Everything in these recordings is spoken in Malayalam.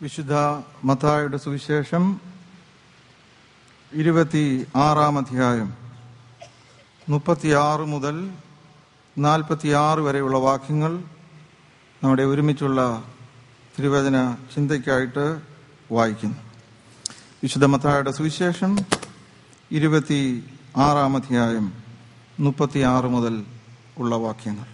വിശുദ്ധ മത്തായുടെ സുവിശേഷം ഇരുപത്തി ആറാം അധ്യായം മുപ്പത്തിയാറ് മുതൽ നാൽപ്പത്തിയാറ് വരെയുള്ള വാക്യങ്ങൾ നമ്മുടെ ഒരുമിച്ചുള്ള തിരുവചന ചിന്തയ്ക്കായിട്ട് വായിക്കുന്നു വിശുദ്ധ മത്തായുടെ സുവിശേഷം ഇരുപത്തി ആറാം അധ്യായം മുപ്പത്തിയാറ് മുതൽ ഉള്ള വാക്യങ്ങൾ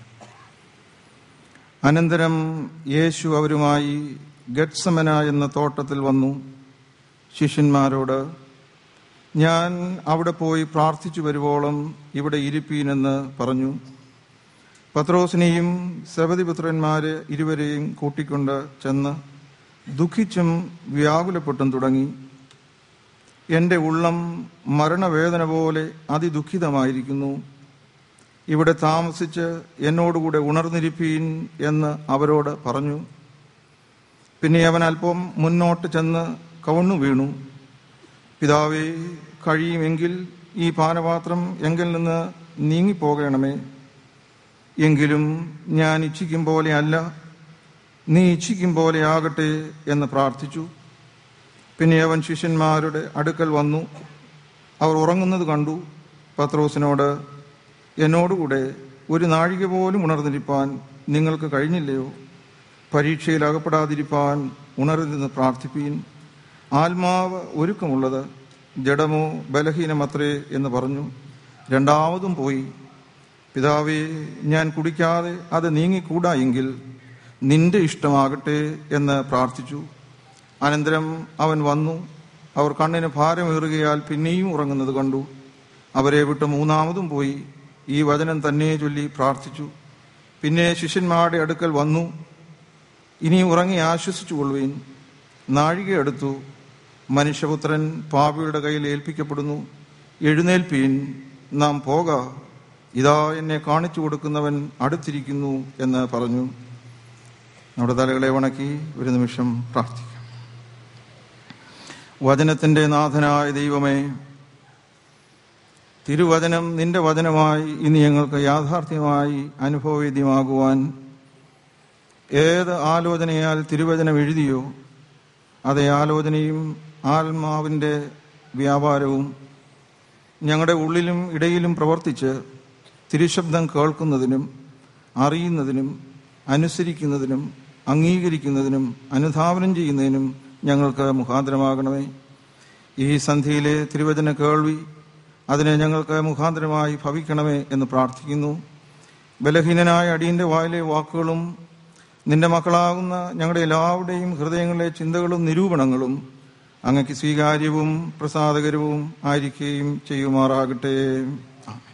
അനന്തരം യേശു അവരുമായി ഗത്സമന എന്ന തോട്ടത്തിൽ വന്നു ശിഷ്യന്മാരോട് ഞാൻ അവിടെ പോയി പ്രാർത്ഥിച്ചു വരുവോളം ഇവിടെ ഇരിപ്പീനെന്ന് പറഞ്ഞു പത്രോസിനെയും സബതിപുത്രന്മാരെ ഇരുവരെയും കൂട്ടിക്കൊണ്ട് ചെന്ന് ദുഃഖിച്ചും വ്യാകുലപ്പെട്ടും തുടങ്ങി എൻ്റെ ഉള്ളം മരണവേദന പോലെ അതിദുഃഖിതമായിരിക്കുന്നു ഇവിടെ താമസിച്ച് എന്നോടുകൂടെ ഉണർന്നിരിപ്പീൻ എന്ന് അവരോട് പറഞ്ഞു പിന്നെ അവൻ അല്പം മുന്നോട്ട് ചെന്ന് കവണ്ണു വീണു പിതാവേ കഴിയുമെങ്കിൽ ഈ പാനപാത്രം എങ്കിൽ നിന്ന് നീങ്ങിപ്പോകണമേ എങ്കിലും ഞാൻ ഇച്ഛിക്കും പോലെ അല്ല നീ ഇച്ഛിക്കും പോലെ ആകട്ടെ എന്ന് പ്രാർത്ഥിച്ചു പിന്നെ അവൻ ശിഷ്യന്മാരുടെ അടുക്കൽ വന്നു അവർ ഉറങ്ങുന്നത് കണ്ടു പത്രോസിനോട് എന്നോടുകൂടെ ഒരു നാഴിക പോലും ഉണർന്നിരിപ്പാൻ നിങ്ങൾക്ക് കഴിഞ്ഞില്ലയോ പരീക്ഷയിൽ അകപ്പെടാതിരിപ്പാൻ ഉണർന്നിരുന്ന് പ്രാർത്ഥിപ്പീൻ ആത്മാവ് ഒരുക്കമുള്ളത് ജഡമോ ബലഹീനമത്രേ എന്ന് പറഞ്ഞു രണ്ടാമതും പോയി പിതാവേ ഞാൻ കുടിക്കാതെ അത് നീങ്ങിക്കൂടാ എങ്കിൽ നിന്റെ ഇഷ്ടമാകട്ടെ എന്ന് പ്രാർത്ഥിച്ചു അനന്തരം അവൻ വന്നു അവർ കണ്ണിന് ഭാരമേറുകയാൽ പിന്നെയും ഉറങ്ങുന്നത് കണ്ടു അവരെ വിട്ട് മൂന്നാമതും പോയി ഈ വചനം തന്നെ ചൊല്ലി പ്രാർത്ഥിച്ചു പിന്നെ ശിഷ്യന്മാരുടെ അടുക്കൽ വന്നു ഇനി ഉറങ്ങി ആശ്വസിച്ചു കൊള്ളുവീൻ നാഴികയെടുത്തു മനുഷ്യപുത്രൻ പാപിയുടെ കയ്യിൽ ഏൽപ്പിക്കപ്പെടുന്നു എഴുന്നേൽപ്പീൻ നാം പോക ഇതാ എന്നെ കാണിച്ചു കൊടുക്കുന്നവൻ അടുത്തിരിക്കുന്നു എന്ന് പറഞ്ഞു നമ്മുടെ തലകളെ വണക്കി ഒരു നിമിഷം പ്രാർത്ഥിക്കാം വചനത്തിന്റെ നാഥനായ ദൈവമേ തിരുവചനം നിന്റെ വചനമായി ഇനി ഞങ്ങൾക്ക് യാഥാർത്ഥ്യമായി അനുഭവവേദ്യമാകുവാൻ ഏത് ആലോചനയാൽ തിരുവചനം എഴുതിയോ അതേ ആലോചനയും ആത്മാവിൻ്റെ വ്യാപാരവും ഞങ്ങളുടെ ഉള്ളിലും ഇടയിലും പ്രവർത്തിച്ച് തിരുശബ്ദം കേൾക്കുന്നതിനും അറിയുന്നതിനും അനുസരിക്കുന്നതിനും അംഗീകരിക്കുന്നതിനും അനുധാവനം ചെയ്യുന്നതിനും ഞങ്ങൾക്ക് മുഖാന്തരമാകണമേ ഈ സന്ധ്യയിലെ തിരുവചന കേൾവി അതിനെ ഞങ്ങൾക്ക് മുഖാന്തരമായി ഭവിക്കണമേ എന്ന് പ്രാർത്ഥിക്കുന്നു ബലഹീനനായ അടിയന്റെ വായിലെ വാക്കുകളും നിന്റെ മക്കളാകുന്ന ഞങ്ങളുടെ എല്ലാവരുടെയും ഹൃദയങ്ങളിലെ ചിന്തകളും നിരൂപണങ്ങളും അങ്ങക്ക് സ്വീകാര്യവും പ്രസാദകരവും ആയിരിക്കുകയും ചെയ്യുമാറാകട്ടെ ആമേൻ.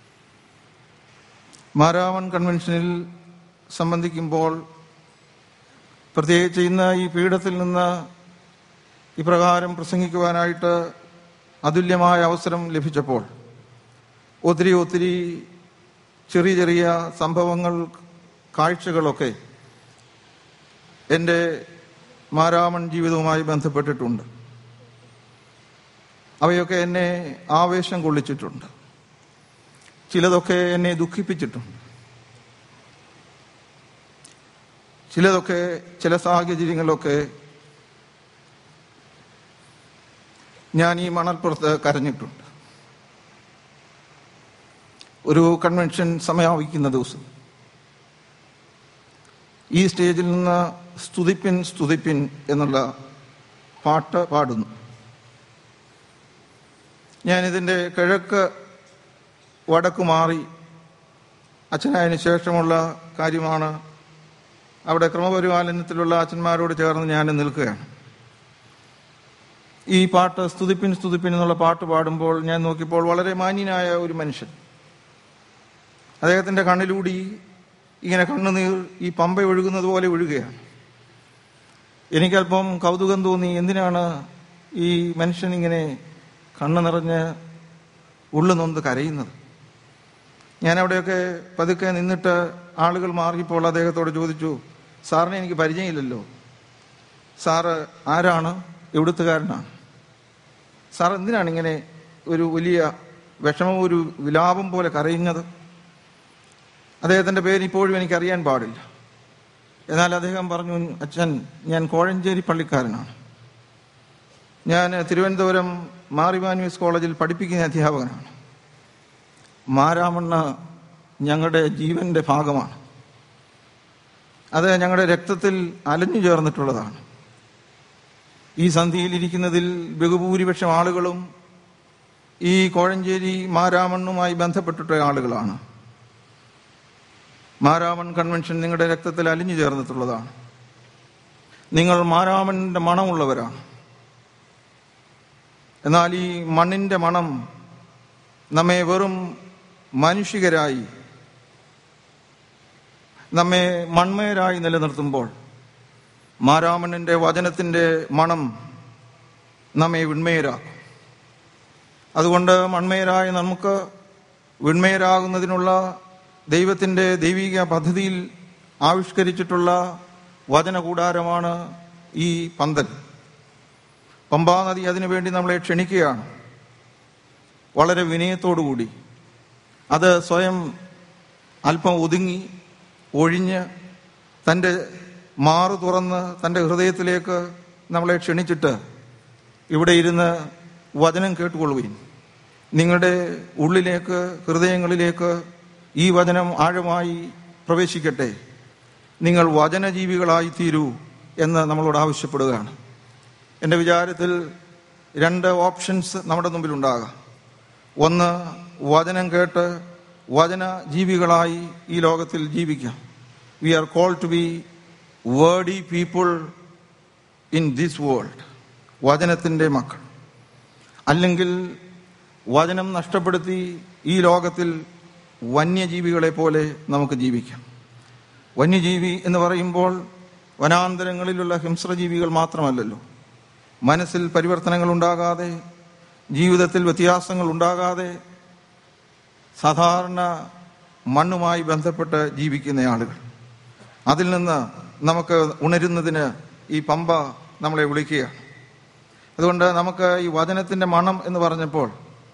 മാരാമൺ കൺവെൻഷനിൽ സംബന്ധിക്കുമ്പോൾ പ്രത്യേകിച്ച് ഇന്ന് ഈ പീഠത്തിൽ നിന്ന് ഇപ്രകാരം പ്രസംഗിക്കുവാനായിട്ട് അതുല്യമായ അവസരം ലഭിച്ചപ്പോൾ ഒത്തിരി ഒത്തിരി ചെറിയ ചെറിയ സംഭവങ്ങൾ കാഴ്ചകളൊക്കെ എൻ്റെ മാരാമൺ ജീവിതവുമായി ബന്ധപ്പെട്ടിട്ടുണ്ട് അവയൊക്കെ എന്നെ ആവേശം കൊള്ളിച്ചിട്ടുണ്ട് ചിലതൊക്കെ എന്നെ ദുഃഖിപ്പിച്ചിട്ടുണ്ട് ചിലതൊക്കെ ചില സാഹചര്യങ്ങളിലൊക്കെ ഞാൻ ഈ മണൽപ്പുറത്ത് കരഞ്ഞിട്ടുണ്ട് ഒരു കൺവെൻഷൻ സമാപിക്കുന്ന ദിവസം ഈ സ്റ്റേജിൽ നിന്ന് സ്തുതിപ്പിൻ സ്തുതിപ്പിൻ എന്നുള്ള പാട്ട് പാടുന്നു ഞാനിതിൻ്റെ കിഴക്ക് വടക്ക് മാറി അച്ഛനായതിനു ശേഷമുള്ള കാര്യമാണ് അവിടെ ക്രമപരിപാലനത്തിലുള്ള അച്ഛന്മാരോട് ചേർന്ന് ഞാൻ നിൽക്കുകയാണ് ഈ പാട്ട് സ്തുതിപ്പിൻ സ്തുതിപ്പിൻ എന്നുള്ള പാട്ട് പാടുമ്പോൾ ഞാൻ നോക്കിയപ്പോൾ വളരെ മാന്യനായ ഒരു മനുഷ്യൻ അദ്ദേഹത്തിന്റെ കണ്ണിലൂടി ഇങ്ങനെ കണ്ണുനീർ ഈ പമ്പ ഒഴുകുന്നത് പോലെ ഒഴുകുകയാണ് എനിക്കല്പം കൗതുകം തോന്നി എന്തിനാണ് ഈ മനുഷ്യൻ ഇങ്ങനെ കണ്ണ് നിറഞ്ഞ് ഉള്ളു നൊന്ത് കരയുന്നത് ഞാൻ അവിടെയൊക്കെ പതുക്കെ നിന്നിട്ട് ആളുകൾ മാറിയപ്പോൾ അദ്ദേഹത്തോട് ചോദിച്ചു സാറിനെ എനിക്ക് പരിചയമില്ലല്ലോ സാറ് ആരാണ് എവിടുത്തുകാരനാണ് സാർ എന്തിനാണ് ഇങ്ങനെ ഒരു വലിയ വിഷമം ഒരു വിലാപം പോലെ കരയുന്നത് അദ്ദേഹത്തിന്റെ പേര് ഇപ്പോഴും എനിക്ക് അറിയാൻ പാടില്ല എന്നാൽ അദ്ദേഹം പറഞ്ഞു അച്ഛൻ ഞാൻ കോഴഞ്ചേരി പള്ളിക്കാരനാണ് ഞാൻ തിരുവനന്തപുരം മാറിമാനുവസ് കോളേജിൽ പഠിപ്പിക്കുന്ന അധ്യാപകനാണ് മാരാമണ്ണ ഞങ്ങളുടെ ജീവന്റെ ഭാഗമാണ് അത് ഞങ്ങളുടെ രക്തത്തിൽ അലഞ്ഞു ചേർന്നിട്ടുള്ളതാണ് ഈ സന്ധിയിലിരിക്കുന്നതിൽ ബഹുഭൂരിപക്ഷം ആളുകളും ഈ കോഴഞ്ചേരി മാരാമണ്ണുമായി ബന്ധപ്പെട്ടിട്ട ആളുകളാണ് മാരാമൺ കൺവെൻഷൻ നിങ്ങളുടെ രക്തത്തിൽ അലിഞ്ഞു ചേർന്നിട്ടുള്ളതാണ് നിങ്ങൾ മാരാമണിന്റെ മണമുള്ളവരാണ് എന്നാൽ ഈ മണ്ണിന്റെ മണം നമ്മെ വെറും മനുഷികരായി നമ്മെ മൺമയരായി നിലനിർത്തുമ്പോൾ മാരാമണിന്റെ വചനത്തിന്റെ മണം നമ്മെ വിൺമയരാക്കും അതുകൊണ്ട് മൺമയരായ നമുക്ക് വിൺമയരാകുന്നതിനുള്ള ദൈവത്തിന്റെ ദൈവിക പദ്ധതിയിൽ ആവിഷ്കരിച്ചിട്ടുള്ള വചനകൂടാരമാണ് ഈ പന്തൽ പമ്പാ നദി അതിനുവേണ്ടി നമ്മളെ ക്ഷണിക്കുകയാണ് വളരെ വിനയത്തോടുകൂടി അത് സ്വയം അല്പം ഒതുങ്ങി ഒഴിഞ്ഞ് തൻ്റെ മാറു തുറന്ന് തൻ്റെ ഹൃദയത്തിലേക്ക് നമ്മളെ ക്ഷണിച്ചിട്ട് ഇവിടെ ഇരുന്ന് വചനം കേട്ടുകൊള്ളുകയും നിങ്ങളുടെ ഉള്ളിലേക്ക് ഹൃദയങ്ങളിലേക്ക് ഈ വചനം ആഴമായി പ്രവേശിക്കട്ടെ നിങ്ങൾ വചനജീവികളായി തീരൂ എന്ന് നമ്മളോട് ആവശ്യപ്പെടുകയാണ് എൻ്റെ വിചാരത്തിൽ രണ്ട് ഓപ്ഷൻസ് നമ്മുടെ മുമ്പിലുണ്ടാകാം ഒന്ന് വചനം കേട്ട് വചന ജീവികളായി ഈ ലോകത്തിൽ ജീവിക്കാം we are call to be wordy people in this world വചനത്തിൻ്റെ മക്കൾ അല്ലെങ്കിൽ വചനം നഷ്ടപ്പെടുത്തി ഈ ലോകത്തിൽ വന്യജീവികളെ പോലെ നമുക്ക് ജീവിക്കാം വന്യജീവി എന്ന് പറയുമ്പോൾ വനാന്തരങ്ങളിലുള്ള ഹിംസ്രജീവികൾ മാത്രമല്ലല്ലോ മനസ്സിൽ പരിവർത്തനങ്ങൾ ഉണ്ടാകാതെ ജീവിതത്തിൽ വ്യത്യാസങ്ങൾ ഉണ്ടാകാതെ സാധാരണ മണ്ണുമായി ബന്ധപ്പെട്ട് ജീവിക്കുന്ന ആളുകൾ അതിൽ നിന്ന് നമുക്ക് ഉണരുന്നതിന് ഈ പമ്പ നമ്മളെ വിളിക്കുകയാണ് അതുകൊണ്ട് നമുക്ക് ഈ വചനത്തിന്റെ മണം എന്ന് പറഞ്ഞപ്പോൾ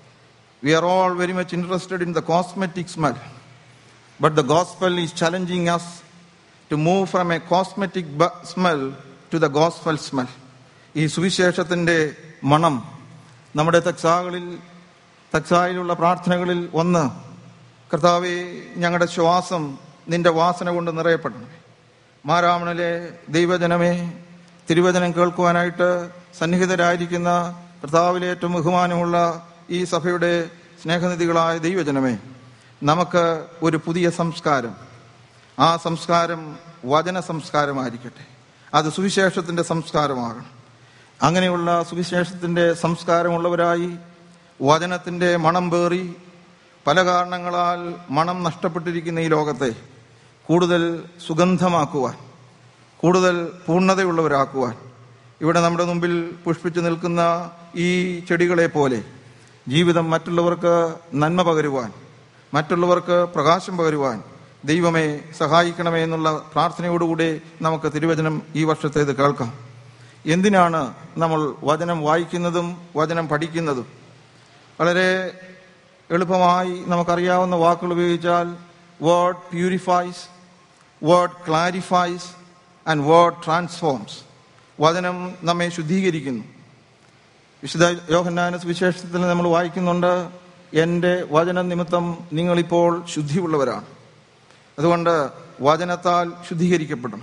we are all very much interested in the cosmetic smell but the gospel is challenging us to move from a cosmetic smell to the gospel smell ഈ സുവിശേഷത്തിന്റെ മണം നമ്മുടെ തക്സാകളിൽ തക്സായിലുള്ള പ്രാർത്ഥനകളിൽ ഒന്ന് കർത്താവെ ഞങ്ങളുടെ ശ്വാസം നിന്റെ വാസന കൊണ്ട് നിറയപ്പെടണമേ മാരാമണിലെ ദൈവജനമേ തിരുവചനം കേൾക്കുവാനായിട്ട് സന്നിഹിതരായിരിക്കുന്ന കർത്താവിലെ ഏറ്റവും ബഹുമാനമുള്ള ഈ സഭയുടെ സ്നേഹനിധികളായ ദൈവജനമേ നമുക്ക് ഒരു പുതിയ സംസ്കാരം ആ സംസ്കാരം വചന സംസ്കാരമായിരിക്കട്ടെ അത് സുവിശേഷത്തിന്റെ സംസ്കാരമാകണം അങ്ങനെയുള്ള സുവിശേഷത്തിന്റെ സംസ്കാരമുള്ളവരായി വചനത്തിന്റെ മണം പേറി പല കാരണങ്ങളാൽ മണം നഷ്ടപ്പെട്ടിരിക്കുന്ന ഈ ലോകത്തെ കൂടുതൽ സുഗന്ധമാക്കുവാൻ കൂടുതൽ പൂർണ്ണതയുള്ളവരാക്കുവാൻ ഇവിടെ നമ്മുടെ മുമ്പിൽ പുഷ്പിച്ചു നിൽക്കുന്ന ഈ ചെടികളെ പോലെ ജീവിതം മറ്റുള്ളവർക്ക് നന്മ പകരുവാൻ മറ്റുള്ളവർക്ക് പ്രകാശം പകരുവാൻ ദൈവമേ സഹായിക്കണമേ എന്നുള്ള പ്രാർത്ഥനയോടുകൂടി നമുക്ക് തിരുവചനം ഈ വർഷത്തേത് കേൾക്കാം എന്തിനാണ് നമ്മൾ വചനം വായിക്കുന്നതും വചനം പഠിക്കുന്നതും വളരെ എളുപ്പമായി നമുക്കറിയാവുന്ന വാക്കുകൾ ഉപയോഗിച്ചാൽ word purifies word clarifies and word transforms വചനം നമ്മെ ശുദ്ധീകരിക്കുന്നു വിശുദ്ധ യോഹന്നാന സുവിശേഷത്തിൽ നമ്മൾ വായിക്കുന്നുണ്ട് എൻ്റെ വചന നിമിത്തം നിങ്ങളിപ്പോൾ ശുദ്ധിയുള്ളവരാണ് അതുകൊണ്ട് വചനത്താൽ ശുദ്ധീകരിക്കപ്പെടണം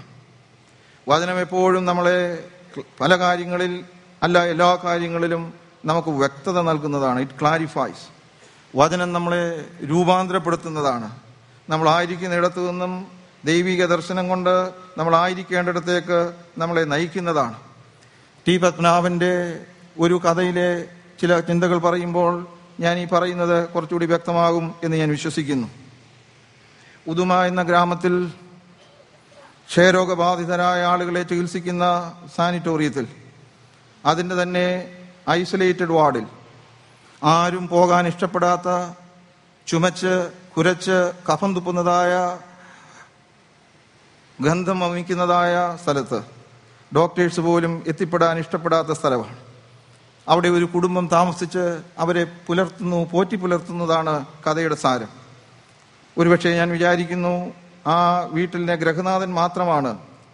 വചനം എപ്പോഴും നമ്മളെ പല കാര്യങ്ങളിൽ അല്ല എല്ലാ കാര്യങ്ങളിലും നമുക്ക് വ്യക്തത നൽകുന്നതാണ് ഇറ്റ് ക്ലാരിഫൈസ് വചനം നമ്മളെ രൂപാന്തരപ്പെടുത്തുന്നതാണ് നമ്മളായിരിക്കുന്ന ഇടത്തു നിന്നും ദൈവിക ദർശനം കൊണ്ട് നമ്മളായിരിക്കേണ്ടിടത്തേക്ക് നമ്മളെ നയിക്കുന്നതാണ് ടി പത്മനാഭന്റെ ഒരു കഥയിലെ ചില ചിന്തകൾ പറയുമ്പോൾ ഞാൻ ഈ പറയുന്നത് കുറച്ചുകൂടി വ്യക്തമാകും എന്ന് ഞാൻ വിശ്വസിക്കുന്നു ഉദുമ എന്ന ഗ്രാമത്തിൽ ക്ഷയരോഗബാധിതരായ ആളുകളെ ചികിത്സിക്കുന്ന സാനിറ്റോറിയത്തിൽ അതിൻ്റെ തന്നെ ഐസൊലേറ്റഡ് വാർഡിൽ ആരും പോകാൻ ഇഷ്ടപ്പെടാത്ത ചുമച്ച് കുരച്ച് കഫം തുപ്പുന്നതായ ഗന്ധം വമിക്കുന്നതായ സ്ഥലത്ത് ഡോക്ടേഴ്സ് പോലും എത്തിപ്പെടാൻ ഇഷ്ടപ്പെടാത്ത സ്ഥലമാണ് അവിടെ ഒരു കുടുംബം താമസിച്ച് അവരെ പുലർത്തുന്നു പോറ്റി പുലർത്തുന്നതാണ് കഥയുടെ സാരം ഒരുപക്ഷെ ഞാൻ വിചാരിക്കുന്നു ആ വീട്ടിലെ ഗ്രഹനാഥൻ മാത്രമാണ്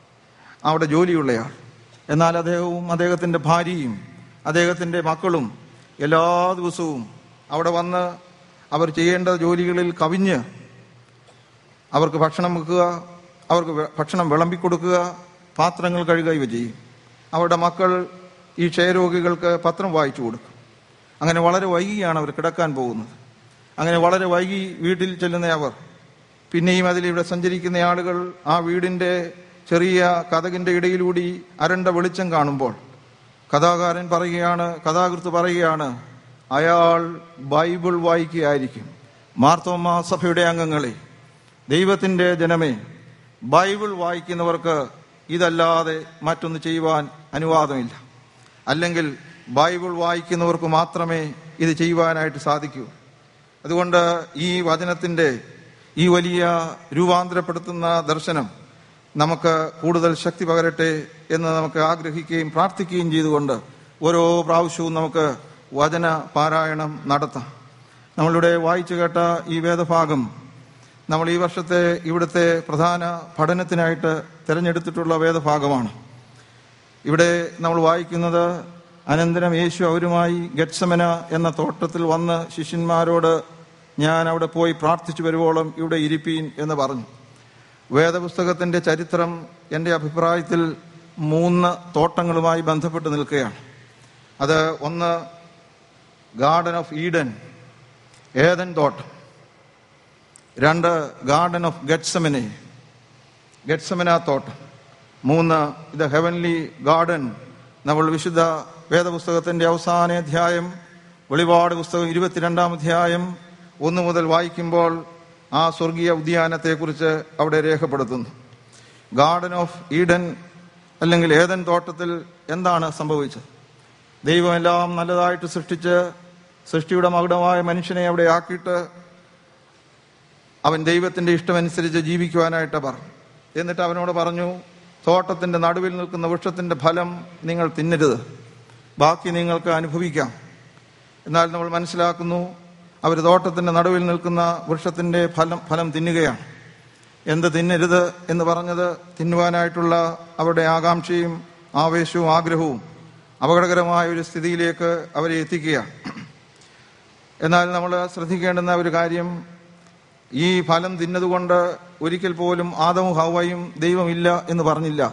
അവിടെ ജോലിയുള്ളയാൾ എന്നാൽ അദ്ദേഹവും അദ്ദേഹത്തിൻ്റെ ഭാര്യയും അദ്ദേഹത്തിൻ്റെ മക്കളും എല്ലാ ദിവസവും അവിടെ വന്ന് അവർ ചെയ്യേണ്ട ജോലികളിൽ കവിഞ്ഞ് അവർക്ക് ഭക്ഷണം വെക്കുക അവർക്ക് വെ- ഭക്ഷണം വിളമ്പിക്കൊടുക്കുക പാത്രങ്ങൾ കഴുകുക ഇവ ചെയ്യും അവരുടെ മക്കൾ ഈ ക്ഷയരോഗികൾക്ക് പത്രം വായിച്ചു കൊടുക്കും അങ്ങനെ വളരെ വൈകിയാണ് അവർ കിടക്കാൻ പോകുന്നത് അങ്ങനെ വളരെ വൈകി വീട്ടിൽ ചെല്ലുന്ന അവർ പിന്നെയും അതിലിവിടെ സഞ്ചരിക്കുന്ന ആളുകൾ ആ വീടിൻ്റെ ചെറിയ കഥകിൻ്റെ ഇടയിലൂടി അരണ്ട വെളിച്ചം കാണുമ്പോൾ കഥാകാരൻ പറയുകയാണ് കഥാകൃത്ത് പറയുകയാണ് അയാൾ ബൈബിൾ വായിക്കുകയായിരിക്കും മാർത്തോമാ സഭയുടെ അംഗങ്ങളെ ദൈവത്തിൻ്റെ ജനമേ ബൈബിൾ വായിക്കുന്നവർക്ക് ഇതല്ലാതെ മറ്റൊന്ന് ചെയ്യുവാൻ അനുവാദമില്ല അല്ലെങ്കിൽ ബൈബിൾ വായിക്കുന്നവർക്ക് മാത്രമേ ഇത് ചെയ്യുവാനായിട്ട് സാധിക്കൂ അതുകൊണ്ട് ഈ വചനത്തിൻ്റെ ഈ വലിയ രൂപാന്തരപ്പെടുത്തുന്ന ദർശനം നമുക്ക് കൂടുതൽ ശക്തി പകരട്ടെ എന്ന് നമുക്ക് ആഗ്രഹിക്കുകയും പ്രാർത്ഥിക്കുകയും ചെയ്തുകൊണ്ട് ഓരോ പ്രാവശ്യവും നമുക്ക് വചന പാരായണം നടത്താം നമ്മളിവിടെ വായിച്ചു കേട്ട ഈ വേദഭാഗം നമ്മൾ ഈ വർഷത്തെ ഇവിടുത്തെ പ്രധാന പഠനത്തിനായിട്ട് തിരഞ്ഞെടുത്തിട്ടുള്ള വേദഭാഗമാണ് ഇവിടെ നമ്മൾ വായിക്കുന്നത് അനന്തരം യേശു അവരുമായി ഗത്സമന എന്ന തോട്ടത്തിൽ വന്ന് ശിഷ്യന്മാരോട് ഞാൻ അവിടെ പോയി പ്രാർത്ഥിച്ചു വരുവോളം ഇവിടെ ഇരിപ്പീൻ എന്ന് പറഞ്ഞു വേദപുസ്തകത്തിന്റെ ചരിത്രം എൻ്റെ അഭിപ്രായത്തിൽ മൂന്ന് തോട്ടങ്ങളുമായി ബന്ധപ്പെട്ട് നിൽക്കുകയാണ് അത് ഒന്ന് ഗാർഡൻ ഓഫ് ഈഡൻ ഏതൻ തോട്ടം രണ്ട് ഗാർഡൻ ഓഫ് ഗഡ്സമനെ ഗഡ്സമന തോട്ടം മൂന്ന് ഇത് ഹെവൻലി ഗാർഡൻ നമ്മൾ വിശുദ്ധ വേദപുസ്തകത്തിന്റെ അവസാന അധ്യായം വെളിപാട് പുസ്തകം ഇരുപത്തിരണ്ടാം അധ്യായം ഒന്ന് മുതൽ വായിക്കുമ്പോൾ ആ സ്വർഗീയ ഉദ്യാനത്തെക്കുറിച്ച് അവിടെ രേഖപ്പെടുത്തുന്നു ഗാർഡൻ ഓഫ് ഈഡൻ അല്ലെങ്കിൽ ഏതൻ തോട്ടത്തിൽ എന്താണ് സംഭവിച്ചത് ദൈവം എല്ലാം നല്ലതായിട്ട് സൃഷ്ടിച്ച് സൃഷ്ടിയുടെ മകുടമായ മനുഷ്യനെ അവിടെ ആക്കിയിട്ട് അവൻ ദൈവത്തിന്റെ ഇഷ്ടമനുസരിച്ച് ജീവിക്കുവാനായിട്ട് പറഞ്ഞു എന്നിട്ട് അവനോട് പറഞ്ഞു തോട്ടത്തിന്റെ നടുവിൽ നിൽക്കുന്ന വൃക്ഷത്തിന്റെ ഫലം നിങ്ങൾ തിന്നരുത് ബാക്കി നിങ്ങൾക്ക് അനുഭവിക്കാം എന്നാൽ നമ്മൾ മനസ്സിലാക്കുന്നു അവർ തോട്ടത്തിന്റെ നടുവിൽ നിൽക്കുന്ന വൃക്ഷത്തിന്റെ ഫലം ഫലം തിന്നുകയാണ് എന്ത് തിന്നരുത് എന്ന് പറഞ്ഞത് തിന്നുവാനായിട്ടുള്ള അവരുടെ ആകാംക്ഷയും ആവേശവും ആഗ്രഹവും അപകടകരമായ ഒരു സ്ഥിതിയിലേക്ക് അവരെ എത്തിക്കുകയാണ് എന്നാൽ നമ്മൾ ശ്രദ്ധിക്കേണ്ടുന്ന ഒരു കാര്യം ഈ ഫലം തിന്നതുകൊണ്ട് ഒരിക്കൽ പോലും ആദവും ഹവയും ദൈവമില്ല എന്ന് പറഞ്ഞില്ല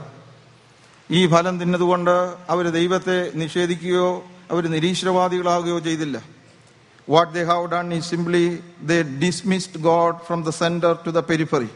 ഈ ഫലം തിന്നതുകൊണ്ട് അവർ ദൈവത്തെ നിഷേധിക്കുകയോ അവർ നിരീശ്വരവാദികളാവുകയോ ചെയ്തില്ല വാട്ട് ദേ ഹാവ് ഡൺ ഈ simply they dismissed God from the centre to the periphery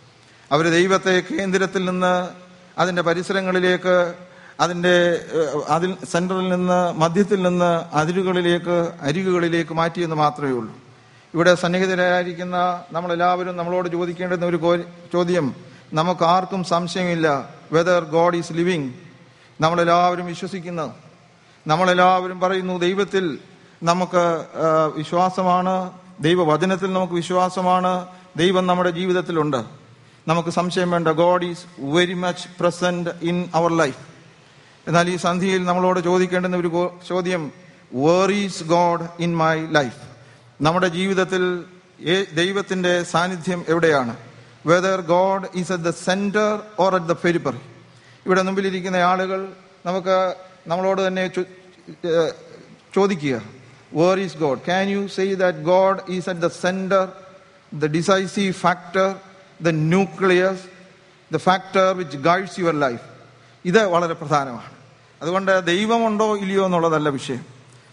അവർ ദൈവത്തെ കേന്ദ്രത്തിൽ നിന്ന് അതിൻ്റെ പരിസരങ്ങളിലേക്ക് അതിൻ്റെ ഏഹ്, അതിൽ സെൻറ്ററിൽ നിന്ന് മധ്യത്തിൽ നിന്ന് അതിരുകളിലേക്ക് അരികുകളിലേക്ക് മാറ്റിയെന്ന് മാത്രമേ ഉള്ളൂ ഇവിടെ സന്നിഹിതരായിരിക്കുന്ന നമ്മളെല്ലാവരും നമ്മളോട് ചോദിക്കേണ്ടുന്ന ഒരു കോ- ചോദ്യം നമുക്ക് ആർക്കും സംശയമില്ല വെദർ ഗോഡ് ഈസ് ലിവിങ് നമ്മളെല്ലാവരും വിശ്വസിക്കുന്നത് നമ്മളെല്ലാവരും പറയുന്നു ദൈവത്തിൽ നമുക്ക് ആ, വിശ്വാസമാണ് ദൈവവചനത്തിൽ നമുക്ക് വിശ്വാസമാണ് ദൈവം നമ്മുടെ ജീവിതത്തിലുണ്ട് നമുക്ക് സംശയം വേണ്ട God is very much present in our life എന്നാൽ ഈ സന്ധിയിൽ നമ്മളോട് ചോദിക്കേണ്ടുന്ന ഒരു ഗോ- ചോദ്യം where is God in my life നമ്മുടെ ജീവിതത്തിൽ ഏ- ദൈവത്തിന്റെ സാന്നിധ്യം എവിടെയാണ് whether God is at the centre or at the periphery ഇവിടെ മുമ്പിലിരിക്കുന്ന ആളുകൾ നമുക്ക് നമ്മളോട് തന്നെ ചോ- ഏഹ് ചോദിക്കുക where is God can you say that God is at the centre the decisive factor the nucleus the factor which guides your life ഇത് വളരെ പ്രധാനമാണ് അതുകൊണ്ട് ദൈവമുണ്ടോ ഇല്ലയോ എന്നുള്ളതല്ല വിഷയം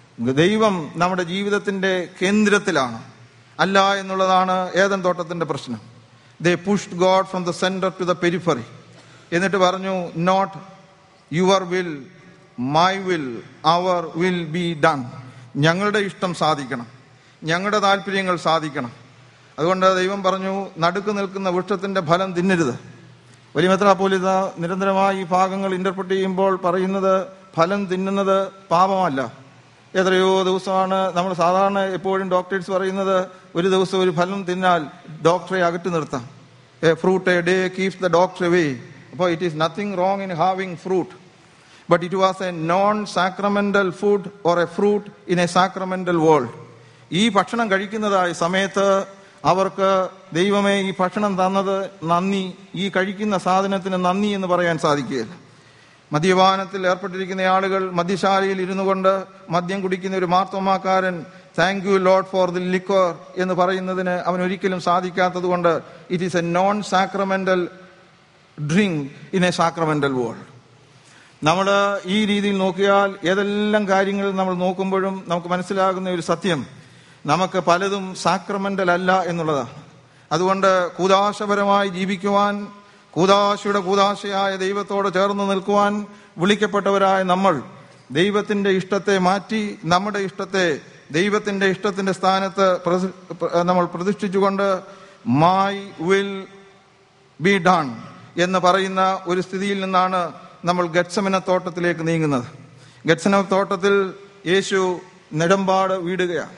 ദൈവം നമ്മുടെ ജീവിതത്തിന്റെ കേന്ദ്രത്തിലാണ് അല്ല എന്നുള്ളതാണ് ഏതൻ തോട്ടത്തിന്റെ പ്രശ്നം they pushed God from the centre to the periphery എന്നിട്ട് പറഞ്ഞു not your will my will our will be done ഞങ്ങളുടെ ഇഷ്ടം സാധിക്കണം ഞങ്ങളുടെ താല്പര്യങ്ങൾ സാധിക്കണം അതുകൊണ്ട് ദൈവം പറഞ്ഞു നടുക്ക് നിൽക്കുന്ന വൃക്ഷത്തിന്റെ ഫലം തിന്നരുത് വലിയ മെത്രാപ്പോലിത നിരന്തരമായി ഈ ഭാഗങ്ങൾ ഇന്റർപ്രറ്റ് ചെയ്യുമ്പോൾ പറയുന്നത് ഫലം തിന്നുന്നത് പാപമല്ല എത്രയോ ദിവസമാണ് നമ്മൾ സാധാരണ എപ്പോഴും ഡോക്ടേഴ്സ് പറയുന്നത് ഒരു ദിവസം ഒരു ഫലം തിന്നാൽ ഡോക്ടറെ അകറ്റി നിർത്താം a fruit a day keeps the doctor away അപ്പോൾ it is nothing wrong in having fruit but it was a non sacramental food or a fruit in a sacramental world ഈ ഭക്ഷണം കഴിക്കുന്നതായ സമയത്ത് അവർക്ക് ദൈവമേ ഈ ഭക്ഷണം തന്നത് നന്ദി ഈ കഴിക്കുന്ന സാധനത്തിന് നന്ദി എന്ന് പറയാൻ സാധിക്കുകയില്ല മദ്യപാനത്തിൽ ഏർപ്പെട്ടിരിക്കുന്ന ആളുകൾ മദ്യശാലയിൽ ഇരുന്നു കൊണ്ട് മദ്യം കുടിക്കുന്ന ഒരു മാർത്തോമാക്കാരൻ thank you lord for the liquor എന്ന് പറയുന്നതിന് അവൻ ഒരിക്കലും സാധിക്കാത്തത് കൊണ്ട് it is a non sacramental drink in a sacramental world നമ്മൾ ഈ രീതിയിൽ നോക്കിയാൽ ഏതെല്ലാം കാര്യങ്ങൾ നമ്മൾ നോക്കുമ്പോഴും നമുക്ക് മനസ്സിലാകുന്ന ഒരു സത്യം നമുക്ക് പലതും സാക്രമെന്റൽ അല്ല എന്നുള്ളതാണ് അതുകൊണ്ട് കൂതാശപരമായി ജീവിക്കുവാൻ കൂതാശയുടെ കൂതാശയായ ദൈവത്തോട് ചേർന്ന് നിൽക്കുവാൻ വിളിക്കപ്പെട്ടവരായ നമ്മൾ ദൈവത്തിന്റെ ഇഷ്ടത്തെ മാറ്റി നമ്മുടെ ഇഷ്ടത്തെ ദൈവത്തിന്റെ ഇഷ്ടത്തിന്റെ സ്ഥാനത്ത് പ്രതി- നമ്മൾ പ്രതിഷ്ഠിച്ചുകൊണ്ട് മൈ വിൽ ബി ഡൺ എന്ന് പറയുന്ന ഒരു സ്ഥിതിയിൽ നിന്നാണ് നമ്മൾ ഗത്സമന തോട്ടത്തിലേക്ക് നീങ്ങുന്നത് ഗത്സമന തോട്ടത്തിൽ യേശു നെടുമ്പാട് വീടുകയാണ്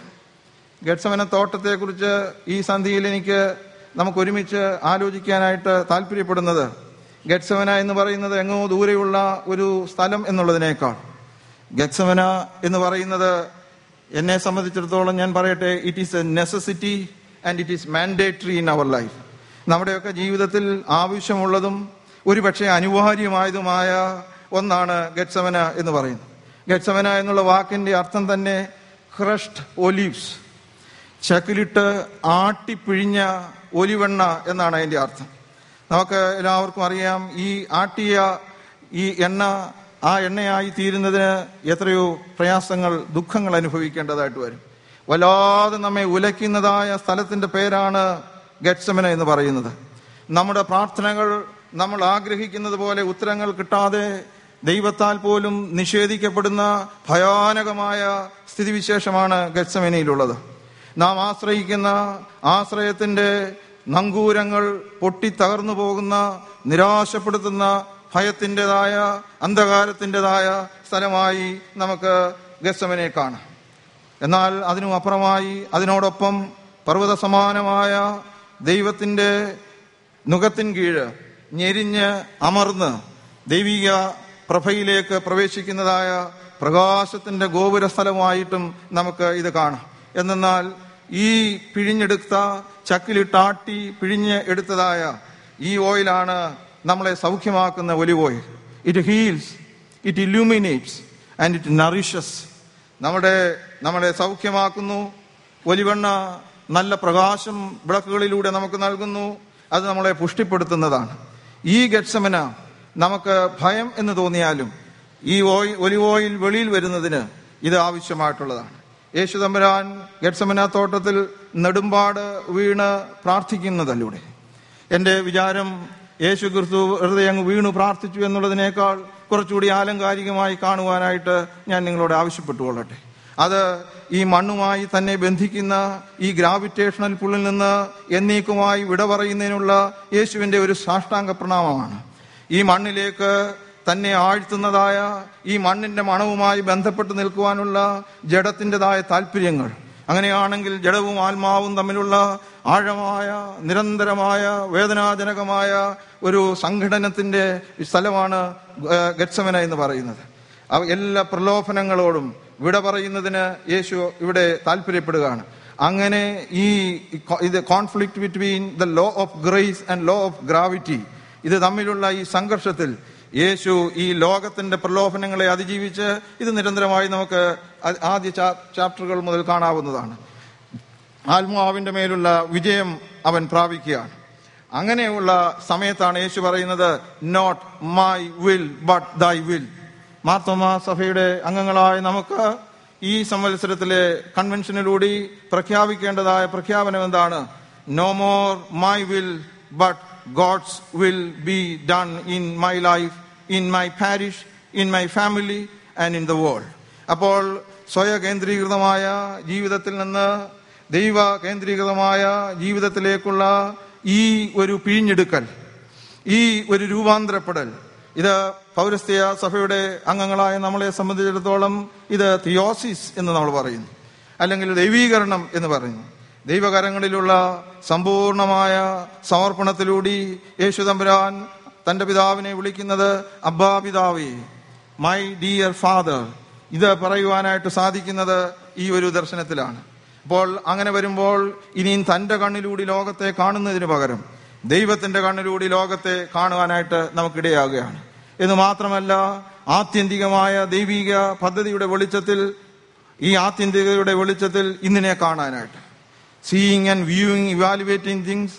ഗത്സമന തോട്ടത്തെക്കുറിച്ച് ഈ സന്ധിയിൽ എനിക്ക് നമുക്ക് ഒരുമിച്ച് ആലോചിക്കാനായിട്ട് താല്പര്യപ്പെടുന്നത് ഗത്സമന എന്ന് പറയുന്നത് എങ്ങോ ദൂരെയുള്ള ഒരു സ്ഥലം എന്നുള്ളതിനേക്കാൾ ഗത്സമന എന്ന് പറയുന്നത് എന്നെ സംബന്ധിച്ചിടത്തോളം ഞാൻ പറയട്ടെ it is a necessity and it is mandatory in our life നമ്മുടെയൊക്കെ ജീവിതത്തിൽ ആവശ്യമുള്ളതും ഒരുപക്ഷെ അനിവാര്യമായതുമായ ഒന്നാണ് ഗത്സമന എന്ന് പറയുന്നത് ഗത്സമന എന്നുള്ള വാക്കിന്റെ അർത്ഥം തന്നെ ക്രഷ്ഡ് ഒലീവ്സ് ചക്കിലിട്ട് ആട്ടിപ്പിഴിഞ്ഞ ഒലിവെണ്ണ എന്നാണ് അതിന്റെ അർത്ഥം നമുക്ക് എല്ലാവർക്കും അറിയാം ഈ ആട്ടിയ ഈ എണ്ണ ആ എണ്ണയായി തീരുന്നതിന് എത്രയോ പ്രയാസങ്ങൾ ദുഃഖങ്ങൾ അനുഭവിക്കേണ്ടതായിട്ട് വരും വല്ലാതെ നമ്മെ ഉലയ്ക്കുന്നതായ സ്ഥലത്തിന്റെ പേരാണ് ഗത്സമന എന്ന് പറയുന്നത് നമ്മുടെ പ്രാർത്ഥനകൾ നമ്മൾ ആഗ്രഹിക്കുന്നത് പോലെ ഉത്തരങ്ങൾ കിട്ടാതെ ദൈവത്താൽ പോലും നിഷേധിക്കപ്പെടുന്ന ഭയാനകമായ സ്ഥിതിവിശേഷമാണ് ഗത്സമനയിലുള്ളത് നാം ആശ്രയിക്കുന്ന ആശ്രയത്തിന്റെ നങ്കൂരങ്ങൾ പൊട്ടിത്തകർന്നു പോകുന്ന നിരാശപ്പെടുത്തുന്ന ഭയത്തിൻ്റെതായ അന്ധകാരത്തിൻ്റെതായ സ്ഥലമായി നമുക്ക് ഗസമനെ കാണാം എന്നാൽ അതിനും അപ്പുറമായി അതിനോടൊപ്പം പർവ്വത സമാനമായ ദൈവത്തിൻ്റെ നുഖത്തിൻ കീഴ് ഞെരിഞ്ഞ് അമർന്ന് ദൈവിക പ്രഭയിലേക്ക് പ്രവേശിക്കുന്നതായ പ്രകാശത്തിന്റെ ഗോപുര സ്ഥലമായിട്ടും നമുക്ക് ഇത് കാണാം എന്നാൽ ഈ പിഴിഞ്ഞെടുത്ത ചക്കിലിട്ടാട്ടി പിഴിഞ്ഞ് എടുത്തതായ ഈ ഓയിലാണ് നമ്മളെ സൗഖ്യമാക്കുന്ന olive oil it heals it illuminates and it nourishes നമ്മുടെ നമ്മളെ സൗഖ്യമാക്കുന്നു ഒലിവെണ്ണ നല്ല പ്രകാശം വിളക്കുകളിലൂടെ നമുക്ക് നൽകുന്നു അത് നമ്മളെ പുഷ്ടിപ്പെടുത്തുന്നതാണ് ഈ ഗഡ്സമന നമുക്ക് ഭയം എന്ന് തോന്നിയാലും ഈ ഓയിൽ ഒലിവ് ഓയിൽ വെളിയിൽ വരുന്നതിന് ഇത് ആവശ്യമായിട്ടുള്ളതാണ് യേശു തമ്പുരാൻ ഗഡ്സമന തോട്ടത്തിൽ നെടുമ്പാട് വീണ് പ്രാർത്ഥിക്കുന്നതല്ലൂടെ എൻ്റെ വിചാരം യേശു ക്രിസ്തു വെറുതെ അങ്ങ് വീണു പ്രാർത്ഥിച്ചു എന്നുള്ളതിനേക്കാൾ കുറച്ചുകൂടി ആലങ്കാരികമായി കാണുവാനായിട്ട് ഞാൻ നിങ്ങളോട് ആവശ്യപ്പെട്ടുകൊള്ളട്ടെ അത് ഈ മണ്ണുമായി തന്നെ ബന്ധിക്കുന്ന ഈ ഗ്രാവിറ്റേഷണൽ പുള്ളിൽ നിന്ന് എന്നേക്കുമായി വിട പറയുന്നതിനുള്ള യേശുവിന്റെ ഒരു സാഷ്ടാംഗ പ്രണാമമാണ് ഈ മണ്ണിലേക്ക് തന്നെ ആഴ്ത്തുന്നതായ ഈ മണ്ണിന്റെ മണവുമായി ബന്ധപ്പെട്ട് നിൽക്കുവാനുള്ള ജഡത്തിൻ്റെതായ താല്പര്യങ്ങൾ അങ്ങനെയാണെങ്കിൽ ജഡവും ആത്മാവും തമ്മിലുള്ള ആഴമായ നിരന്തരമായ വേദനാജനകമായ ഒരു സംഘടനത്തിന്റെ സ്ഥലമാണ് ഏഹ്, ഗത്സമന എന്ന് പറയുന്നത് അവ എല്ലാ പ്രലോഭനങ്ങളോടും വിട പറയുന്നതിന് യേശു ഇവിടെ താല്പര്യപ്പെടുകയാണ് അങ്ങനെ ഈ കൊ- ഇത് conflict between the law of grace and law of gravity ഇത് തമ്മിലുള്ള ഈ സംഘർഷത്തിൽ യേശു ഈ ലോകത്തിന്റെ പ്രലോഭനങ്ങളെ അതിജീവിച്ച് ഇത് നിരന്തരമായി നമുക്ക് ആ- ആദ്യ ചാ- ചാപ്റ്ററുകൾ മുതൽ കാണാവുന്നതാണ് ആത്മാവിന്റെ മേലുള്ള വിജയം അവൻ പ്രാപിക്കുകയാണ് അങ്ങനെയുള്ള സമയത്താണ് യേശു പറയുന്നത് not my will but thy will Marthoma സഭയുടെ അംഗങ്ങളായ നമുക്ക് ഈ സംവത്സരത്തിലെ കൺവെൻഷനിലൂടെ പ്രഖ്യാപിക്കേണ്ടതായ പ്രഖ്യാപനം എന്താണ് no more my will but God's will be done in my life in my parish in my family and in the world അപ്പോൾ സ്വയ കേന്ദ്രീകൃതമായ ജീവിതത്തിൽ നിന്ന് ദൈവ കേന്ദ്രീകൃതമായ ജീവിതത്തിലേക്കുള്ള ഈ ഒരു പിഴിഞ്ഞെടുക്കൽ ഈ ഒരു രൂപാന്തരപ്പെടൽ ഇത് പൗരസ്ത്യ സഭയുടെ അംഗങ്ങളായ നമ്മളെ സംബന്ധിച്ചിടത്തോളം ഇത് തിയോസിസ് എന്ന് നമ്മൾ പറയുന്നു അല്ലെങ്കിൽ ദൈവീകരണം എന്ന് പറയുന്നു ദൈവകരങ്ങളിലുള്ള സമ്പൂർണമായ സമർപ്പണത്തിലൂടെ യേശു തമ്പുരാൻ തന്റെ പിതാവിനെ വിളിക്കുന്നത് അബ്ബാ പിതാവേ മൈ ഡിയർ ഫാദർ ഇത് പറയുവാനായിട്ട് സാധിക്കുന്നത് ഈ ഒരു ദർശനത്തിലാണ് അപ്പോൾ അങ്ങനെ വരുമ്പോൾ ഇനിയും തന്റെ കണ്ണിലൂടെ ലോകത്തെ കാണുന്നതിന് പകരം ദൈവത്തിന്റെ കണ്ണിലൂടെ ലോകത്തെ കാണുവാനായിട്ട് നമുക്കിടയാകുകയാണ് എന്ന് മാത്രമല്ല ആത്യന്തികമായ ദൈവിക പദ്ധതിയുടെ വെളിച്ചത്തിൽ ഈ ആത്യന്തികതയുടെ വെളിച്ചത്തിൽ ഇന്നിനെ കാണാനായിട്ട് seeing and viewing evaluating things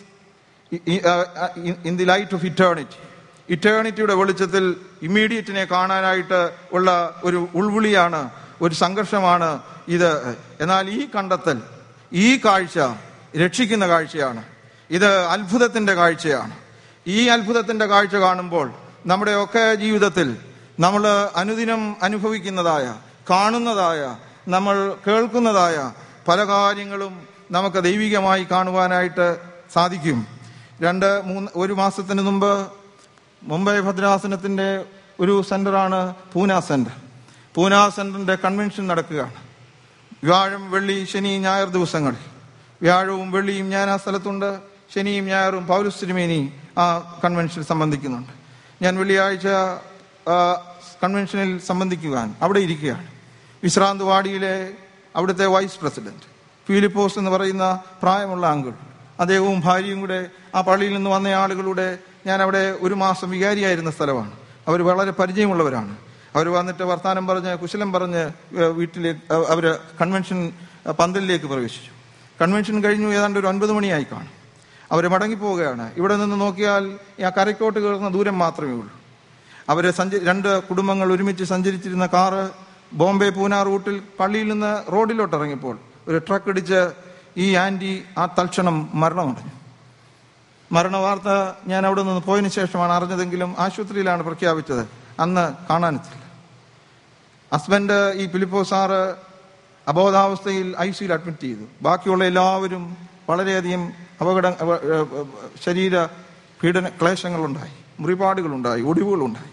in the light of eternity ഇറ്റേണിറ്റിയുടെ വെളിച്ചത്തിൽ ഇമ്മീഡിയറ്റിനെ കാണാനായിട്ട് ഉള്ള ഒരു ഉൾവിളിയാണ് ഒരു സംഘർഷമാണ് ഇത് എന്നാൽ ഈ കണ്ടെത്തൽ ഈ കാഴ്ച രക്ഷിക്കുന്ന കാഴ്ചയാണ് ഇത് അത്ഭുതത്തിന്റെ കാഴ്ചയാണ് ഈ അത്ഭുതത്തിന്റെ കാഴ്ച കാണുമ്പോൾ നമ്മുടെയൊക്കെ ജീവിതത്തിൽ നമ്മൾ അനുദിനം അനുഭവിക്കുന്നതായ കാണുന്നതായ നമ്മൾ കേൾക്കുന്നതായ പല കാര്യങ്ങളും നമുക്ക് ദൈവികമായി കാണുവാനായിട്ട് സാധിക്കും രണ്ട് മൂന്ന് ഒരു മാസത്തിന് മുമ്പ് മുംബൈ ഭദ്രാസനത്തിന്റെ ഒരു സെന്ററാണ് പൂന സെന്റർ പൂന സെന്ററിന്റെ കൺവെൻഷൻ നടക്കുകയാണ് വ്യാഴം വെള്ളി ശനി ഞായർ ദിവസങ്ങളിൽ വ്യാഴവും വെള്ളിയും ഞാൻ ആ സ്ഥലത്തുണ്ട് ശനിയും ഞായറും പൗലുസ് തിരുമേനി ആ കൺവെൻഷനിൽ സംബന്ധിക്കുന്നുണ്ട് ഞാൻ വെള്ളിയാഴ്ച ആ, കൺവെൻഷനിൽ സംബന്ധിക്കുവാൻ അവിടെ ഇരിക്കുകയാണ് വിശ്രാന്ത് വാടിയിലെ അവിടുത്തെ വൈസ് പ്രസിഡന്റ് ഫിലിപ്പോസ് എന്ന് പറയുന്ന പ്രായമുള്ള അങ്കിൾ അദ്ദേഹവും ഭാര്യയും കൂടെ ആ പള്ളിയിൽ നിന്ന് വന്ന ആളുകളുടെ ഞാൻ അവിടെ ഒരു മാസം വികാരിയായിരുന്ന സ്ഥലമാണ് അവർ വളരെ പരിചയമുള്ളവരാണ് അവർ വന്നിട്ട് വർത്താനം പറഞ്ഞ് കുശലം പറഞ്ഞ് ഏഹ് വീട്ടിലേക്ക് അഹ് അവര് കൺവെൻഷൻ അഹ് പന്തലിലേക്ക് പ്രവേശിച്ചു കൺവെൻഷൻ കഴിഞ്ഞു ഏതാണ്ട് ഒരു ഒൻപത് മണിയായി കാണും അവർ മടങ്ങിപ്പോവുകയാണ് ഇവിടെ നിന്ന് നോക്കിയാൽ ആ കരയ്ക്കോട്ട് കയറുന്ന ദൂരം മാത്രമേ ഉള്ളൂ അവര് സഞ്ച രണ്ട് കുടുംബങ്ങൾ ഒരുമിച്ച് സഞ്ചരിച്ചിരുന്ന കാറ് ബോംബെ പൂന റൂട്ടിൽ പള്ളിയിൽ നിന്ന് റോഡിലോട്ട് ഇറങ്ങിയപ്പോൾ ഒരു ട്രക്ക് ഇടിച്ച് ഈ ആന്റി ആ തൽക്ഷണം മരണമടഞ്ഞു മരണവാർത്ത ഞാൻ അവിടെ നിന്ന് പോയതിനു ശേഷമാണ് അറിഞ്ഞതെങ്കിലും ആശുപത്രിയിലാണ് പ്രഖ്യാപിച്ചത് അന്ന് കാണാനെത്തില്ല ഹസ്ബൻഡ് ഈ ഫിലിപ്പോ സാറ് അബോധാവസ്ഥയിൽ ഐ സിയിൽ അഡ്മിറ്റ് ചെയ്തു ബാക്കിയുള്ള എല്ലാവരും വളരെയധികം അപകട അവ- ഏഹ് ഏഹ് ശരീര പീഡന ക്ലേശങ്ങളുണ്ടായി മുറിപാടുകളുണ്ടായി ഒടിവുകളുണ്ടായി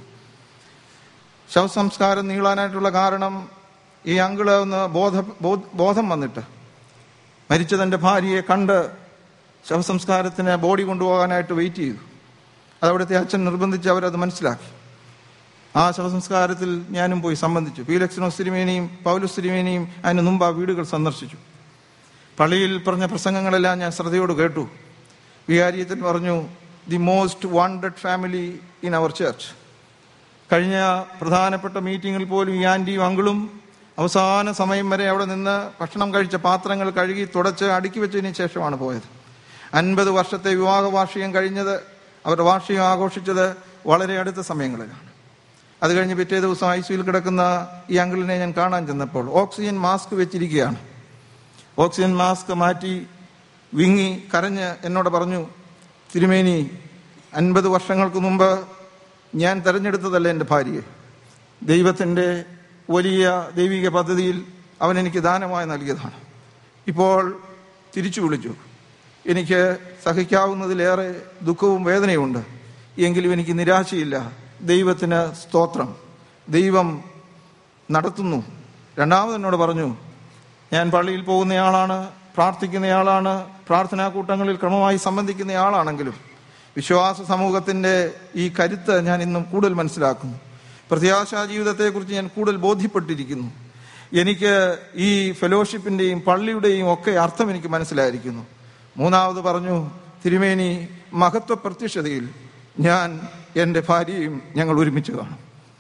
ശവസംസ്കാരം നീളാനായിട്ടുള്ള കാരണം ഈ അങ്കിള് ഒന്ന് ബോധ ബോധ- ബോധം വന്നിട്ട് മരിച്ച തന്റെ ഭാര്യയെ കണ്ട് ശവസംസ്കാരത്തിന് ബോഡി കൊണ്ടുപോകാനായിട്ട് വെയിറ്റ് ചെയ്തു അത് അവിടുത്തെ അച്ഛൻ നിർബന്ധിച്ച് അവരത് മനസ്സിലാക്കി ആ ശവസംസ്കാരത്തിൽ ഞാനും പോയി സംബന്ധിച്ചു ഫീലക്സിനോസ് തിരുമേനിയും പൗലുസ് തിരുമേനിയും അതിന് മുമ്പ് ആ വീടുകൾ സന്ദർശിച്ചു പള്ളിയിൽ പറഞ്ഞ പ്രസംഗങ്ങളെല്ലാം ഞാൻ ശ്രദ്ധയോട് കേട്ടു വികാരിയത്തിൽ പറഞ്ഞു the most wanted family in our church കഴിഞ്ഞ പ്രധാനപ്പെട്ട മീറ്റിങ്ങിൽ പോലും ഈ ആന്റിയും അങ്കിളും അവസാന സമയം വരെ അവിടെ നിന്ന് ഭക്ഷണം കഴിച്ച പാത്രങ്ങൾ കഴുകി തുടച്ച് അടുക്കി വെച്ചതിന് ശേഷമാണ് പോയത് അൻപത് വർഷത്തെ വിവാഹ വാർഷികം കഴിഞ്ഞത് അവരുടെ വാർഷികം ആഘോഷിച്ചത് വളരെ അടുത്ത സമയങ്ങളിലാണ് അത് കഴിഞ്ഞ് പിറ്റേ ദിവസം ഐ സിയിൽ കിടക്കുന്ന ഈ അങ്കിളിനെ ഞാൻ കാണാൻ ചെന്നപ്പോൾ ഓക്സിജൻ മാസ്ക് വെച്ചിരിക്കുകയാണ് ഓക്സിജൻ മാസ്ക് മാറ്റി വിങ്ങി കരഞ്ഞ് എന്നോട് പറഞ്ഞു തിരുമേനി അൻപത് വർഷങ്ങൾക്ക് മുമ്പ് ഞാൻ തെരഞ്ഞെടുത്തതല്ല എൻ്റെ ഭാര്യയെ ദൈവത്തിൻ്റെ വലിയ ദൈവിക പദ്ധതിയിൽ അവൻ എനിക്ക് ദാനമായി നൽകിയതാണ് ഇപ്പോൾ തിരിച്ചു വിളിച്ചു എനിക്ക് സഹിക്കാവുന്നതിലേറെ ദുഃഖവും വേദനയുമുണ്ട് എങ്കിലും എനിക്ക് നിരാശയില്ല ദൈവത്തിന് സ്തോത്രം ദൈവം നടത്തുന്നു രണ്ടാമത് എന്നോട് പറഞ്ഞു ഞാൻ പള്ളിയിൽ പോകുന്നയാളാണ് പ്രാർത്ഥിക്കുന്നയാളാണ് പ്രാർത്ഥനാ കൂട്ടങ്ങളിൽ ക്രമമായി സംബന്ധിക്കുന്നയാളാണെങ്കിലും വിശ്വാസ സമൂഹത്തിന്റെ ഈ കരുത്ത് ഞാൻ ഇന്നും കൂടുതൽ മനസ്സിലാക്കുന്നു പ്രത്യാശാ ജീവിതത്തെക്കുറിച്ച് ഞാൻ കൂടുതൽ ബോധ്യപ്പെട്ടിരിക്കുന്നു എനിക്ക് ഈ ഫെലോഷിപ്പിന്റെയും പള്ളിയുടെയും ഒക്കെ അർത്ഥം എനിക്ക് മനസ്സിലായിരിക്കുന്നു മൂന്നാമത് പറഞ്ഞു തിരുമേനി മഹത്വ പ്രത്യക്ഷതയിൽ ഞാൻ എൻ്റെ ഭാര്യയും ഞങ്ങൾ ഒരുമിച്ച് കാണും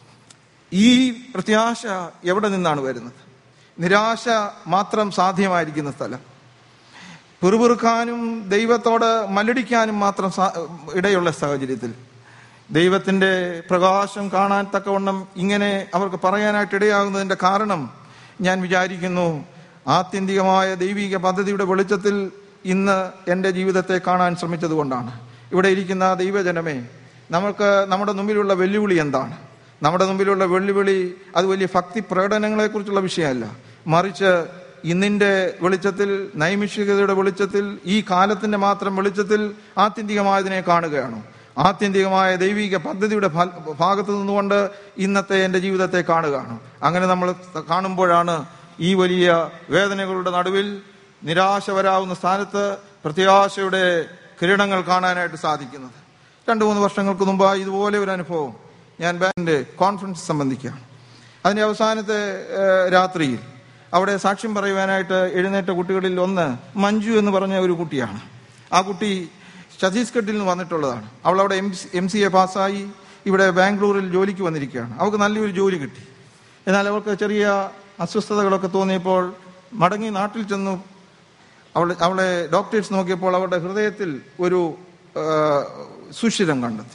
ഈ പ്രത്യാശ എവിടെ നിന്നാണ് വരുന്നത് നിരാശ മാത്രം സാധ്യമായിരിക്കുന്ന സ്ഥലം പിറുപിറുക്കാനും ദൈവത്തോട് മല്ലടിക്കാനും മാത്രം സാ- ഇടയുള്ള സാഹചര്യത്തിൽ ദൈവത്തിന്റെ പ്രകാശം കാണാൻ തക്കവണ്ണം ഇങ്ങനെ അവർക്ക് പറയാനായിട്ട് ഇടയാകുന്നതിന്റെ കാരണം ഞാൻ വിചാരിക്കുന്നു ആത്യന്തികമായ ദൈവിക പദ്ധതിയുടെ വെളിച്ചത്തിൽ ഇന്ന് എൻ്റെ ജീവിതത്തെ കാണാൻ ശ്രമിച്ചത് കൊണ്ടാണ് ഇവിടെ ഇരിക്കുന്ന ദൈവജനമേ നമുക്ക് നമ്മുടെ മുമ്പിലുള്ള വെല്ലുവിളി എന്താണ് നമ്മുടെ മുമ്പിലുള്ള വെല്ലുവിളി അത് വലിയ ഭക്തി പ്രകടനങ്ങളെ കുറിച്ചുള്ള വിഷയമല്ല മറിച്ച് ഇന്നിന്റെ വെളിച്ചത്തിൽ നൈമിഷികതയുടെ വെളിച്ചത്തിൽ ഈ കാലത്തിന്റെ മാത്രം വെളിച്ചത്തിൽ ആത്യന്തികമായതിനെ കാണുകയാണ് ആത്യന്തികമായ ദൈവിക പദ്ധതിയുടെ ഫല- ഭാഗത്ത് നിന്നുകൊണ്ട് ഇന്നത്തെ എൻ്റെ ജീവിതത്തെ കാണുകയാണ് അങ്ങനെ നമ്മൾ കാണുമ്പോഴാണ് ഈ വലിയ വേദനകളുടെ നടുവിൽ നിരാശ വരാവുന്ന സ്ഥാനത്ത് പ്രത്യാശയുടെ കിരണങ്ങൾ കാണാനായിട്ട് സാധിക്കുന്നത് രണ്ടു മൂന്ന് വർഷങ്ങൾക്ക് മുമ്പായി ഇതുപോലെ ഒരു അനുഭവം ഞാൻ ബാങ്കിന്റെ കോൺഫറൻസ് സംബന്ധിക്കുകയാണ് അതിന്റെ അവസാനത്തെ ഏഹ്, രാത്രിയിൽ അവിടെ സാക്ഷ്യം പറയുവാനായിട്ട് എഴുന്നേറ്റ കുട്ടികളിൽ ഒന്ന് മഞ്ജു എന്ന് പറഞ്ഞ ഒരു കുട്ടിയാണ് ആ കുട്ടി ഛത്തീസ്ഗഡിൽ നിന്ന് വന്നിട്ടുള്ളതാണ് അവൾ അവിടെ എം സി എ പാസ്സായി ഇവിടെ ബാംഗ്ലൂരിൽ ജോലിക്ക് വന്നിരിക്കുകയാണ് അവൾക്ക് നല്ലൊരു ജോലി കിട്ടി എന്നാൽ അവൾക്ക് ചെറിയ അസ്വസ്ഥതകളൊക്കെ തോന്നിയപ്പോൾ മടങ്ങി നാട്ടിൽ ചെന്നു അവളെ അവളെ ഡോക്ടേഴ്സ് നോക്കിയപ്പോൾ അവളുടെ ഹൃദയത്തിൽ ഒരു ആ, സുഷിരം കണ്ടെത്തി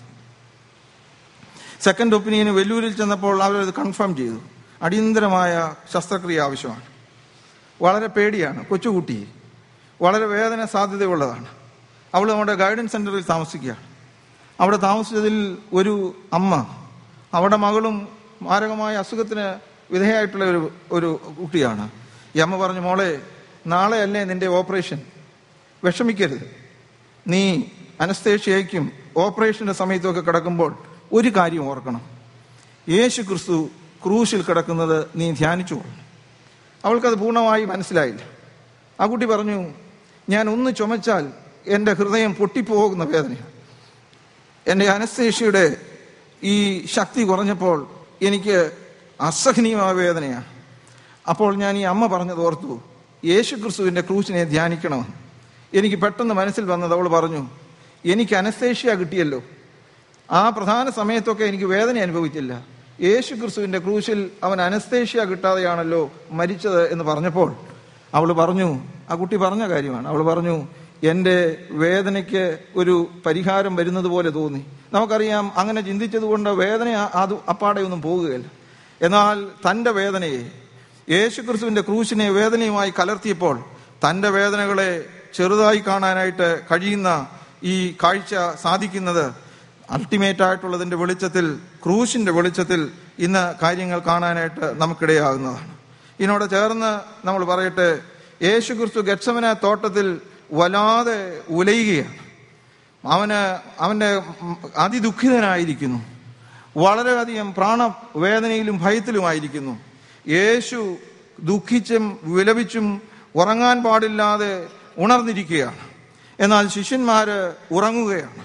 സെക്കൻഡ് ഒപ്പീനിയന് വെല്ലൂരിൽ ചെന്നപ്പോൾ അവരത് കൺഫേം ചെയ്തു അടിയന്തരമായ ശസ്ത്രക്രിയ ആവശ്യമാണ് വളരെ പേടിയാണ് കൊച്ചുകുട്ടി വളരെ വേദന സാധ്യതയുള്ളതാണ് അവൾ നമ്മുടെ ഗൈഡൻസ് സെന്ററിൽ താമസിക്കുകയാണ് അവിടെ താമസിച്ചതിൽ ഒരു അമ്മ അവിടെ മകളും മാരകമായ അസുഖത്തിന് വിധേയമായിട്ടുള്ള ഒരു ഒരു കുട്ടിയാണ് ഈ അമ്മ പറഞ്ഞു മോളെ നാളെ അല്ലേ നിന്റെ ഓപ്പറേഷൻ വിഷമിക്കരുത് നീ അനസ്തേഷ്യയ്ക്കും ഓപ്പറേഷന്റെ സമയത്തൊക്കെ കിടക്കുമ്പോൾ ഒരു കാര്യം ഓർക്കണം യേശു ക്രിസ്തു ക്രൂശിൽ കിടക്കുന്നത് നീ ധ്യാനിച്ചു കൊള്ളണം അവൾക്കത് പൂർണ്ണമായി മനസ്സിലായില്ല ആ കുട്ടി പറഞ്ഞു ഞാൻ ഒന്ന് ചുമച്ചാൽ എൻ്റെ ഹൃദയം പൊട്ടിപ്പോകുന്ന വേദനയാണ് എൻ്റെ അനസ്തേഷ്യയുടെ ഈ ശക്തി കുറഞ്ഞപ്പോൾ എനിക്ക് അസഹനീയമായ വേദനയാണ് അപ്പോൾ ഞാൻ ഈ അമ്മ പറഞ്ഞത് ഓർത്തു യേശു ക്രിസ്തുവിൻ്റെ ക്രൂശിനെ ധ്യാനിക്കണമെന്ന് എനിക്ക് പെട്ടെന്ന് മനസ്സിൽ വന്നത് അവൾ പറഞ്ഞു എനിക്ക് അനസ്തേഷ്യ കിട്ടിയല്ലോ ആ പ്രധാന സമയത്തൊക്കെ എനിക്ക് വേദന അനുഭവിച്ചില്ല യേശു ക്രിസ്തുവിൻ്റെ ക്രൂശിൽ അവൻ അനസ്തേഷ്യ കിട്ടാതെയാണല്ലോ മരിച്ചത് എന്ന് പറഞ്ഞപ്പോൾ അവൾ പറഞ്ഞു ആ കുട്ടി പറഞ്ഞ കാര്യമാണ് അവൾ പറഞ്ഞു എൻ്റെ വേദനയ്ക്ക് ഒരു പരിഹാരം വരുന്നത് പോലെ തോന്നി നമുക്കറിയാം അങ്ങനെ ചിന്തിച്ചത് കൊണ്ട് വേദന ആ- അത് അപ്പാടെ ഒന്നും പോകുകയില്ല എന്നാൽ തൻ്റെ വേദനയെ യേശു ക്രിസ്തുവിൻ്റെ ക്രൂശിനെ വേദനയുമായി കലർത്തിയപ്പോൾ തൻ്റെ വേദനകളെ ചെറുതായി കാണാനായിട്ട് കഴിയുന്ന ഈ കാഴ്ച സാധിക്കുന്നത് അൾട്ടിമേറ്റ് ആയിട്ടുള്ളതിന്റെ വെളിച്ചത്തിൽ ക്രൂശിന്റെ വെളിച്ചത്തിൽ ഇന്ന് കാര്യങ്ങൾ കാണാനായിട്ട് നമുക്കിടയാകുന്നതാണ് ഇതിനോട് ചേർന്ന് നമ്മൾ പറയട്ടെ യേശു ക്രിസ്തു ഗച്ഛമന തോട്ടത്തിൽ വല്ലാതെ ഉലയുകയാണ് അവന് അവന്റെ അതിദുഃഖിതനായിരിക്കുന്നു വളരെയധികം പ്രാണവേദനയിലും ഭയത്തിലുമായിരിക്കുന്നു യേശു ദുഃഖിച്ചും വിലപിച്ചും ഉറങ്ങാൻ പാടില്ലാതെ ഉണർന്നിരിക്കുകയാണ് എന്നാൽ ശിഷ്യന്മാര് ഉറങ്ങുകയാണ്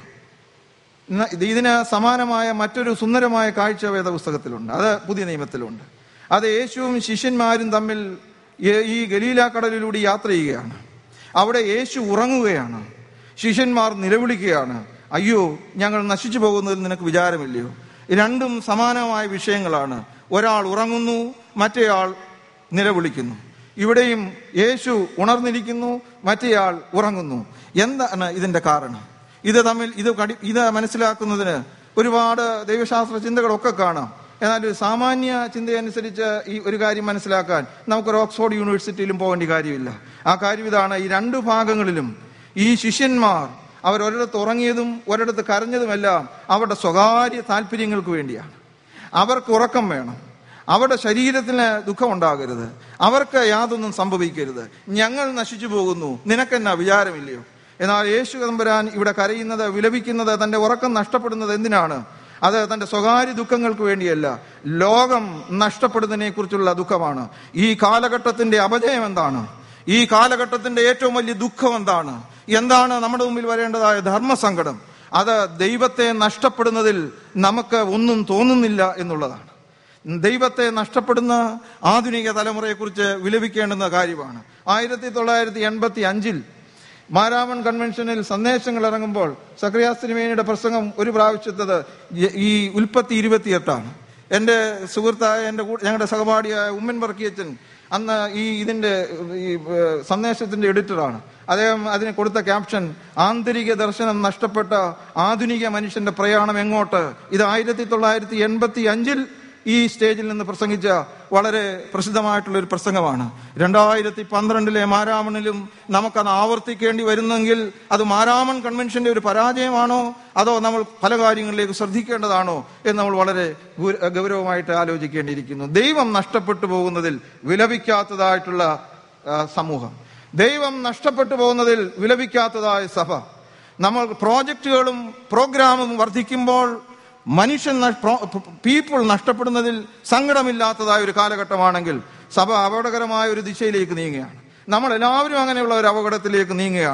ഇന്ന് ഇത് ഇതിന് സമാനമായ മറ്റൊരു സുന്ദരമായ കാഴ്ച വേദപുസ്തകത്തിലുണ്ട് അത് പുതിയ നിയമത്തിലുണ്ട് അത് യേശുവും ശിഷ്യന്മാരും തമ്മിൽ ഈ- ഈ ഗലീല കടലിലൂടെ യാത്ര ചെയ്യുകയാണ് അവിടെ യേശു ഉറങ്ങുകയാണ് ശിഷ്യന്മാർ നിലവിളിക്കുകയാണ് അയ്യോ ഞങ്ങൾ നശിച്ചു പോകുന്നതിൽ നിനക്ക് വിചാരമില്ലയോ ഈ രണ്ടും സമാനമായ വിഷയങ്ങളാണ് ഒരാൾ ഉറങ്ങുന്നു മറ്റേയാൾ നിലവിളിക്കുന്നു ഇവിടെയും യേശു ഉണർന്നിരിക്കുന്നു മറ്റേയാൾ ഉറങ്ങുന്നു എന്താണ് ഇതിന്റെ കാരണം ഇത് തമ്മിൽ ഇത് കടി ഇത് മനസ്സിലാക്കുന്നതിന് ഒരുപാട് ദൈവശാസ്ത്ര ചിന്തകളൊക്കെ കാണാം എന്നാൽ ഒരു സാമാന്യ ചിന്തയനുസരിച്ച് ഈ ഒരു കാര്യം മനസ്സിലാക്കാൻ നമുക്കൊരു ഓക്സ്ഫോർഡ് യൂണിവേഴ്സിറ്റിയിലും പോകേണ്ട കാര്യമില്ല ആ കാര്യം ഇതാണ് ഈ രണ്ടു ഭാഗങ്ങളിലും ഈ ശിഷ്യന്മാർ അവർ ഒരിടത്ത് ഉറങ്ങിയതും ഒരിടത്ത് കരഞ്ഞതുമെല്ലാം അവരുടെ സ്വകാര്യ താല്പര്യങ്ങൾക്ക് വേണ്ടിയാണ് അവർക്ക് ഉറക്കം വേണം അവരുടെ ശരീരത്തിന് ദുഃഖമുണ്ടാകരുത് അവർക്ക് യാതൊന്നും സംഭവിക്കരുത് ഞങ്ങൾ നശിച്ചു പോകുന്നു നിനക്കെന്നാ വിചാരമില്ലയോ എന്നാൽ യേശു തമ്പുരാൻ ഇവിടെ കരയുന്നത് വിലപിക്കുന്നത് തന്റെ ഉറക്കം നഷ്ടപ്പെടുന്നത് എന്തിനാണ് അത് തന്റെ സ്വകാര്യ ദുഃഖങ്ങൾക്ക് വേണ്ടിയല്ല ലോകം നഷ്ടപ്പെടുന്നതിനെ കുറിച്ചുള്ള ദുഃഖമാണ് ഈ കാലഘട്ടത്തിന്റെ അപജയം എന്താണ് ഈ കാലഘട്ടത്തിന്റെ ഏറ്റവും വലിയ ദുഃഖം എന്താണ് എന്താണ് നമ്മുടെ മുമ്പിൽ വരേണ്ടതായ ധർമ്മസങ്കടം അത് ദൈവത്തെ നഷ്ടപ്പെടുന്നതിൽ നമുക്ക് ഒന്നും തോന്നുന്നില്ല എന്നുള്ളതാണ് ദൈവത്തെ നഷ്ടപ്പെടുന്ന ആധുനിക തലമുറയെക്കുറിച്ച് വിലപിക്കേണ്ടുന്ന കാര്യമാണ് ആയിരത്തി തൊള്ളായിരത്തി എൺപത്തി അഞ്ചിൽ മാരാമൺ കൺവെൻഷനിൽ സന്ദേശങ്ങൾ ഇറങ്ങുമ്പോൾ സക്രിയാസ്തിനിമേനിയുടെ പ്രസംഗം ഒരു പ്രാവശ്യത്തത് ഈ ഉൽപ്പത്തി ഇരുപത്തിയെട്ടാണ് എൻ്റെ സുഹൃത്തായ എൻ്റെ കൂ- ഞങ്ങളുടെ സഹപാഠിയായ ഉമ്മൻ വർക്കിയച്ചൻ അന്ന് ഈ ഇതിന്റെ ഈ ഏഹ്, സന്ദേശത്തിന്റെ എഡിറ്ററാണ് അദ്ദേഹം അതിന് കൊടുത്ത ക്യാപ്ഷൻ ആന്തരിക ദർശനം നഷ്ടപ്പെട്ട ആധുനിക മനുഷ്യന്റെ പ്രയാണം എങ്ങോട്ട് ഇത് ആയിരത്തി തൊള്ളായിരത്തി എൺപത്തി അഞ്ചിൽ ഈ സ്റ്റേജിൽ നിന്ന് പ്രസംഗിച്ച വളരെ പ്രസിദ്ധമായിട്ടുള്ള ഒരു പ്രസംഗമാണ് രണ്ടായിരത്തി പന്ത്രണ്ടിലെ മാരാമണിലും നമുക്കത് ആവർത്തിക്കേണ്ടി വരുന്നെങ്കിൽ അത് മാരാമൺ കൺവെൻഷന്റെ ഒരു പരാജയമാണോ അതോ നമ്മൾ പല കാര്യങ്ങളിലേക്ക് ശ്രദ്ധിക്കേണ്ടതാണോ എന്ന് നമ്മൾ വളരെ ഗു- ഗൗരവമായിട്ട് ആലോചിക്കേണ്ടിയിരിക്കുന്നു ദൈവം നഷ്ടപ്പെട്ടു പോകുന്നതിൽ വിലപിക്കാത്തതായിട്ടുള്ള ആ, സമൂഹം ദൈവം നഷ്ടപ്പെട്ടു പോകുന്നതിൽ വിലപിക്കാത്തതായ സഭ നമ്മൾ പ്രോജക്റ്റുകളും പ്രോഗ്രാമും വർദ്ധിക്കുമ്പോൾ മനുഷ്യൻ പീപ്പിൾ നഷ്ടപ്പെടുന്നതിൽ സങ്കടമില്ലാത്തതായ ഒരു കാലഘട്ടമാണെങ്കിൽ സഭ അപകടകരമായ ഒരു ദിശയിലേക്ക് നീങ്ങുകയാണ് നമ്മൾ എല്ലാവരും അങ്ങനെയുള്ള ഒരു അപകടത്തിലേക്ക് നീങ്ങുകയാണ്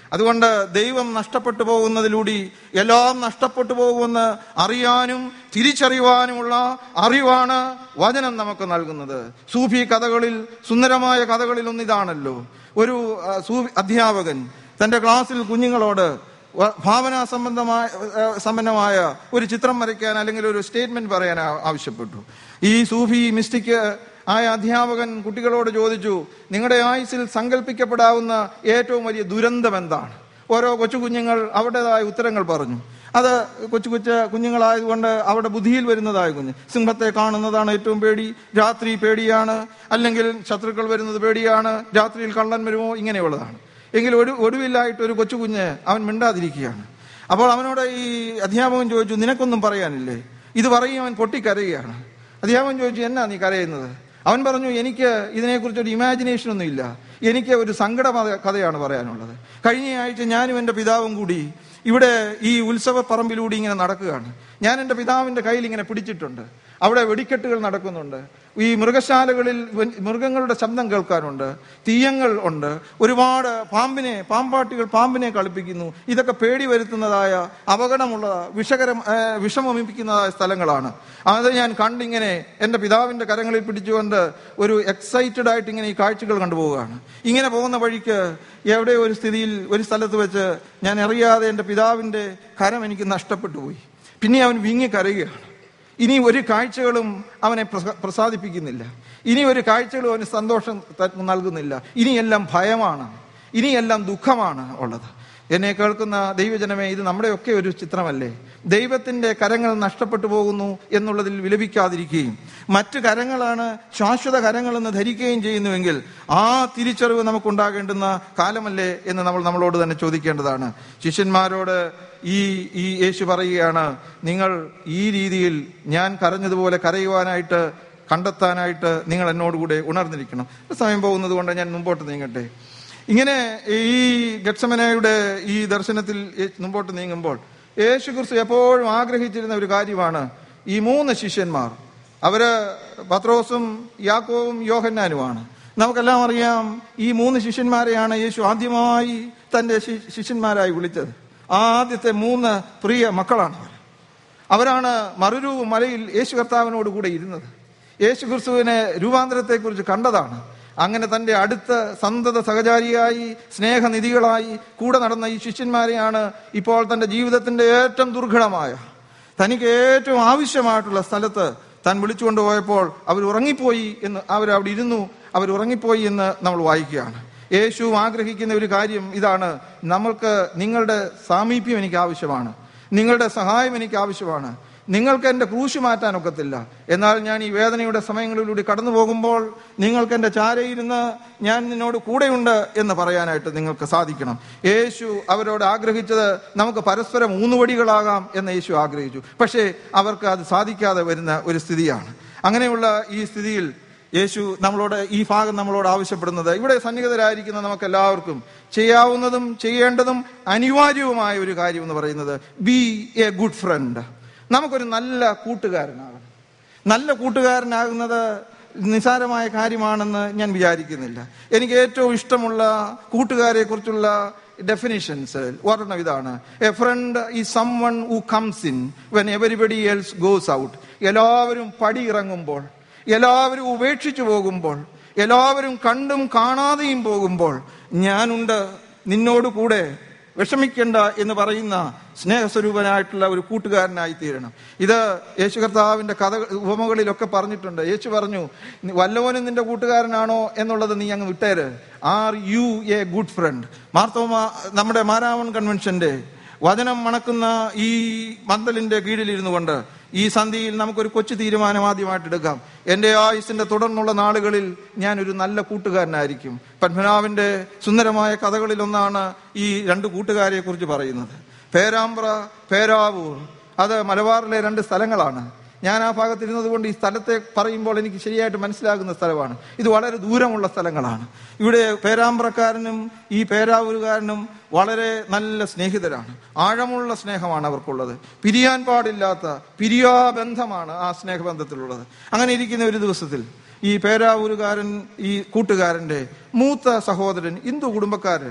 അതുകൊണ്ട് ദൈവം നഷ്ടപ്പെട്ടു പോകുന്നതിലൂടെ എല്ലാം നഷ്ടപ്പെട്ടു പോകുമെന്ന് അറിയാനും തിരിച്ചറിയുവാനുമുള്ള അറിവാണ് വചനം നമുക്ക് നൽകുന്നത് സൂഫി കഥകളിൽ സുന്ദരമായ കഥകളിൽ ഒന്നിതാണല്ലോ ഒരു ആ, സൂഫി അധ്യാപകൻ തന്റെ ക്ലാസ്സിൽ കുഞ്ഞുങ്ങളോട് വ- ഭാവനാ സംബന്ധമായ ആ, സമ്പന്നമായ ഒരു ചിത്രം വരയ്ക്കാൻ അല്ലെങ്കിൽ ഒരു സ്റ്റേറ്റ്മെന്റ് പറയാൻ ആ- ആവശ്യപ്പെട്ടു ഈ സൂഫി മിസ്റ്റിക്ക് ആയ അധ്യാപകൻ കുട്ടികളോട് ചോദിച്ചു നിങ്ങളുടെ ആയുസിൽ സങ്കല്പിക്കപ്പെടാവുന്ന ഏറ്റവും വലിയ ദുരന്തം എന്താണ് ഓരോ കൊച്ചു കുഞ്ഞുങ്ങൾ അവരുടേതായ ഉത്തരങ്ങൾ പറഞ്ഞു അത് കൊച്ചു കൊച്ചു കുഞ്ഞുങ്ങളായതുകൊണ്ട് അവരുടെ ബുദ്ധിയിൽ വരുന്നതായ കുഞ്ഞ് സിംഹത്തെ കാണുന്നതാണ് ഏറ്റവും പേടി രാത്രി പേടിയാണ് അല്ലെങ്കിൽ ശത്രുക്കൾ വരുന്നത് പേടിയാണ് രാത്രിയിൽ കള്ളൻ വരുമോ ഇങ്ങനെയുള്ളതാണ് എങ്കിൽ ഒരു ഒടുവില്ലായിട്ട് ഒരു കൊച്ചു കുഞ്ഞ് അവൻ മിണ്ടാതിരിക്കുകയാണ് അപ്പോൾ അവനോട് ഈ അധ്യാപകൻ ചോദിച്ചു നിനക്കൊന്നും പറയാനില്ലേ ഇത് പറയും അവൻ പൊട്ടിക്കരയുകയാണ് അധ്യാപകൻ ചോദിച്ചു എന്നാ നീ കരയുന്നത് അവൻ പറഞ്ഞു എനിക്ക് ഇതിനെക്കുറിച്ച് ഒരു ഇമാജിനേഷൻ ഒന്നും ഇല്ല എനിക്ക് ഒരു സങ്കട മത- കഥയാണ് പറയാനുള്ളത് കഴിഞ്ഞ ആഴ്ച ഞാനും എൻ്റെ പിതാവും കൂടി ഇവിടെ ഈ ഉത്സവ പറമ്പിലൂടെ ഇങ്ങനെ നടക്കുകയാണ് ഞാൻ എൻ്റെ പിതാവിൻ്റെ കയ്യിൽ ഇങ്ങനെ പിടിച്ചിട്ടുണ്ട് അവിടെ വെടിക്കെട്ടുകൾ നടക്കുന്നുണ്ട് ഈ മൃഗശാലകളിൽ വൻ- മൃഗങ്ങളുടെ ശബ്ദം കേൾക്കാനുണ്ട് തീയങ്ങൾ ഉണ്ട് ഒരുപാട് പാമ്പിനെ പാമ്പാട്ടികൾ പാമ്പിനെ കളിപ്പിക്കുന്നു ഇതൊക്കെ പേടി വരുത്തുന്നതായ അപകടമുള്ള വിഷകരം ഏ, വിഷമമിപ്പിക്കുന്നതായ സ്ഥലങ്ങളാണ് അത് ഞാൻ കണ്ടിങ്ങനെ എൻ്റെ പിതാവിൻ്റെ കരങ്ങളിൽ പിടിച്ചുകൊണ്ട് ഒരു എക്സൈറ്റഡ് ആയിട്ട് ഇങ്ങനെ ഈ കാഴ്ചകൾ കണ്ടുപോവുകയാണ് ഇങ്ങനെ പോകുന്ന വഴിക്ക് എവിടെ ഒരു സ്ഥിതിയിൽ ഒരു സ്ഥലത്ത് വെച്ച് ഞാൻ അറിയാതെ എൻ്റെ പിതാവിൻ്റെ കരം എനിക്ക് നഷ്ടപ്പെട്ടു പോയി പിന്നെ അവൻ വിങ്ങി കരയുകയാണ് ഇനി ഒരു കാഴ്ചകളും അവനെ പ്രസ- പ്രസാദിപ്പിക്കുന്നില്ല ഇനി ഒരു കാഴ്ചകളും അവന് സന്തോഷം ത- നൽകുന്നില്ല ഇനിയെല്ലാം ഭയമാണ് ഇനിയെല്ലാം ദുഃഖമാണ് ഉള്ളത് എന്നെ കേൾക്കുന്ന ദൈവജനമേ ഇത് നമ്മുടെയൊക്കെ ഒരു ചിത്രമല്ലേ ദൈവത്തിന്റെ കരങ്ങൾ നഷ്ടപ്പെട്ടു പോകുന്നു എന്നുള്ളതിൽ വിലപിക്കാതിരിക്കുകയും മറ്റു കരങ്ങളാണ് ശാശ്വത കരങ്ങളെന്ന് ധരിക്കുകയും ചെയ്യുന്നുവെങ്കിൽ ആ തിരിച്ചറിവ് നമുക്കുണ്ടാകേണ്ടുന്ന കാലമല്ലേ എന്ന് നമ്മൾ നമ്മളോട് തന്നെ ചോദിക്കേണ്ടതാണ് ശിഷ്യന്മാരോട് ഈ ഈ യേശു പറയുകയാണ് നിങ്ങൾ ഈ രീതിയിൽ ഞാൻ കരഞ്ഞതുപോലെ കരയുവാനായിട്ട് കണ്ടെത്താനായിട്ട് നിങ്ങൾ എന്നോടുകൂടെ ഉണർന്നിരിക്കണം സമയം പോകുന്നത് കൊണ്ട് ഞാൻ മുമ്പോട്ട് നീങ്ങട്ടെ ഇങ്ങനെ ഈ ഗത്സമനയുടെ ഈ ദർശനത്തിൽ യേ- മുമ്പോട്ട് നീങ്ങുമ്പോൾ യേശു ക്രിസ്തു എപ്പോഴും ആഗ്രഹിച്ചിരുന്ന ഒരു കാര്യമാണ് ഈ മൂന്ന് ശിഷ്യന്മാർ അവര് പത്രോസും യാക്കോവും യോഹന്നാനുമാണ് നമുക്കെല്ലാം അറിയാം ഈ മൂന്ന് ശിഷ്യന്മാരെയാണ് യേശു ആദ്യമായി തന്റെ ശി- ശിഷ്യന്മാരായി വിളിച്ചത് ആദ്യത്തെ മൂന്ന് പ്രിയ മക്കളാണ് അവർ അവരാണ് മറുരൂ മലയിൽ യേശു കർത്താവിനോട് കൂടെ ഇരുന്നത് യേശു ക്രിസ്തുവിനെ രൂപാന്തരത്തെക്കുറിച്ച് കണ്ടതാണ് അങ്ങനെ തന്റെ അടുത്ത സന്തത സഹചാരിയായി സ്നേഹനിധികളായി കൂടെ നടന്ന ഈ ശിഷ്യന്മാരെയാണ് ഇപ്പോൾ തന്റെ ജീവിതത്തിന്റെ ഏറ്റവും ദുർഘടമായ തനിക്ക് ഏറ്റവും ആവശ്യമായിട്ടുള്ള സ്ഥലത്ത് താൻ വിളിച്ചുകൊണ്ട് പോയപ്പോൾ അവർ ഉറങ്ങിപ്പോയി എന്ന് അവർ അവിടെ ഇരുന്നു അവർ ഉറങ്ങിപ്പോയി എന്ന് നമ്മൾ വായിക്കുകയാണ് യേശു ആഗ്രഹിക്കുന്ന ഒരു കാര്യം ഇതാണ് നമ്മൾക്ക് നിങ്ങളുടെ സാമീപ്യം എനിക്ക് ആവശ്യമാണ് നിങ്ങളുടെ സഹായം എനിക്ക് ആവശ്യമാണ് നിങ്ങൾക്ക് എൻ്റെ ക്രൂശ് മാറ്റാൻ ഒക്കത്തില്ല എന്നാൽ ഞാൻ ഈ വേദനയുടെ സമയങ്ങളിലൂടെ കടന്നു പോകുമ്പോൾ നിങ്ങൾക്ക് എൻ്റെ ചാരയിരുന്ന് ഞാൻ നിന്നോട് കൂടെയുണ്ട് എന്ന് പറയാനായിട്ട് നിങ്ങൾക്ക് സാധിക്കണം യേശു അവരോട് ആഗ്രഹിച്ചത് നമുക്ക് പരസ്പരം ഊന്നുവടികളാകാം എന്ന് യേശു ആഗ്രഹിച്ചു പക്ഷേ അവർക്ക് അത് സാധിക്കാതെ വരുന്ന ഒരു സ്ഥിതിയാണ് അങ്ങനെയുള്ള ഈ സ്ഥിതിയിൽ യേശു നമ്മളോട് ഈ ഭാഗം നമ്മളോട് ആവശ്യപ്പെടുന്നത് ഇവിടെ സന്നിഹിതരായിരിക്കുന്ന നമുക്ക് എല്ലാവർക്കും ചെയ്യാവുന്നതും ചെയ്യേണ്ടതും അനിവാര്യവുമായ ഒരു കാര്യം എന്ന് പറയുന്നത് ബി എ ഗുഡ് ഫ്രണ്ട് നമുക്കൊരു നല്ല കൂട്ടുകാരനാകണം നല്ല കൂട്ടുകാരനാകുന്നത് നിസാരമായ കാര്യമാണെന്ന് ഞാൻ വിചാരിക്കുന്നില്ല എനിക്ക് ഏറ്റവും ഇഷ്ടമുള്ള കൂട്ടുകാരെ കുറിച്ചുള്ള ഡെഫിനിഷൻസ് ഒരെണ്ണം ഇതാണ് a friend is someone who comes in when everybody else goes out എല്ലാവരും പടി ഇറങ്ങുമ്പോൾ എല്ലാവരും ഉപേക്ഷിച്ചു പോകുമ്പോൾ എല്ലാവരും കണ്ടും കാണാതെയും പോകുമ്പോൾ ഞാനുണ്ട് നിന്നോട് കൂടെ വിഷമിക്കേണ്ട എന്ന് പറയുന്ന സ്നേഹസ്വരൂപനായിട്ടുള്ള ഒരു കൂട്ടുകാരനായി തീരണം ഇത് യേശു കർത്താവിന്റെ കഥ ഉപമകളിലൊക്കെ പറഞ്ഞിട്ടുണ്ട് യേശു പറഞ്ഞു വല്ലവനും നിന്റെ കൂട്ടുകാരനാണോ എന്നുള്ളത് നീ അങ്ങ് വിട്ടേര് are you a good friend Marthoma നമ്മുടെ മാരാമൺ കൺവെൻഷന്റെ വചനം മണക്കുന്ന ഈ മന്ദലിന്റെ കീഴിലിരുന്നു കൊണ്ട് ഈ സന്ധിയിൽ നമുക്കൊരു കൊച്ചു തീരുമാനം ആദ്യമായിട്ട് എടുക്കാം എൻ്റെ ആയുസിന്റെ തുടർന്നുള്ള നാളുകളിൽ ഞാൻ ഒരു നല്ല കൂട്ടുകാരനായിരിക്കും പത്മനാഭന്റെ സുന്ദരമായ കഥകളിൽ ഒന്നാണ് ഈ രണ്ട് കൂട്ടുകാരെ കുറിച്ച് പറയുന്നത് പേരാമ്പ്ര പേരാവൂർ അത് മലബാറിലെ രണ്ട് സ്ഥലങ്ങളാണ് ഞാൻ ആ ഭാഗത്തിരുന്നത് കൊണ്ട് ഈ സ്ഥലത്തെ പറയുമ്പോൾ എനിക്ക് ശരിയായിട്ട് മനസ്സിലാകുന്ന സ്ഥലമാണ് ഇത് വളരെ ദൂരമുള്ള സ്ഥലങ്ങളാണ് ഇവിടെ പേരാമ്പ്രക്കാരനും ഈ പേരാവൂരുകാരനും വളരെ നല്ല സ്നേഹിതരാണ് ആഴമുള്ള സ്നേഹമാണ് അവർക്കുള്ളത് പിരിയാൻ പാടില്ലാത്ത പിരിയാബന്ധമാണ് ആ സ്നേഹബന്ധത്തിലുള്ളത് അങ്ങനെ ഇരിക്കുന്ന ഒരു ദിവസത്തിൽ ഈ പേരാവൂരുകാരൻ ഈ കൂട്ടുകാരന്റെ മൂത്ത സഹോദരൻ ഹിന്ദു കുടുംബക്കാരൻ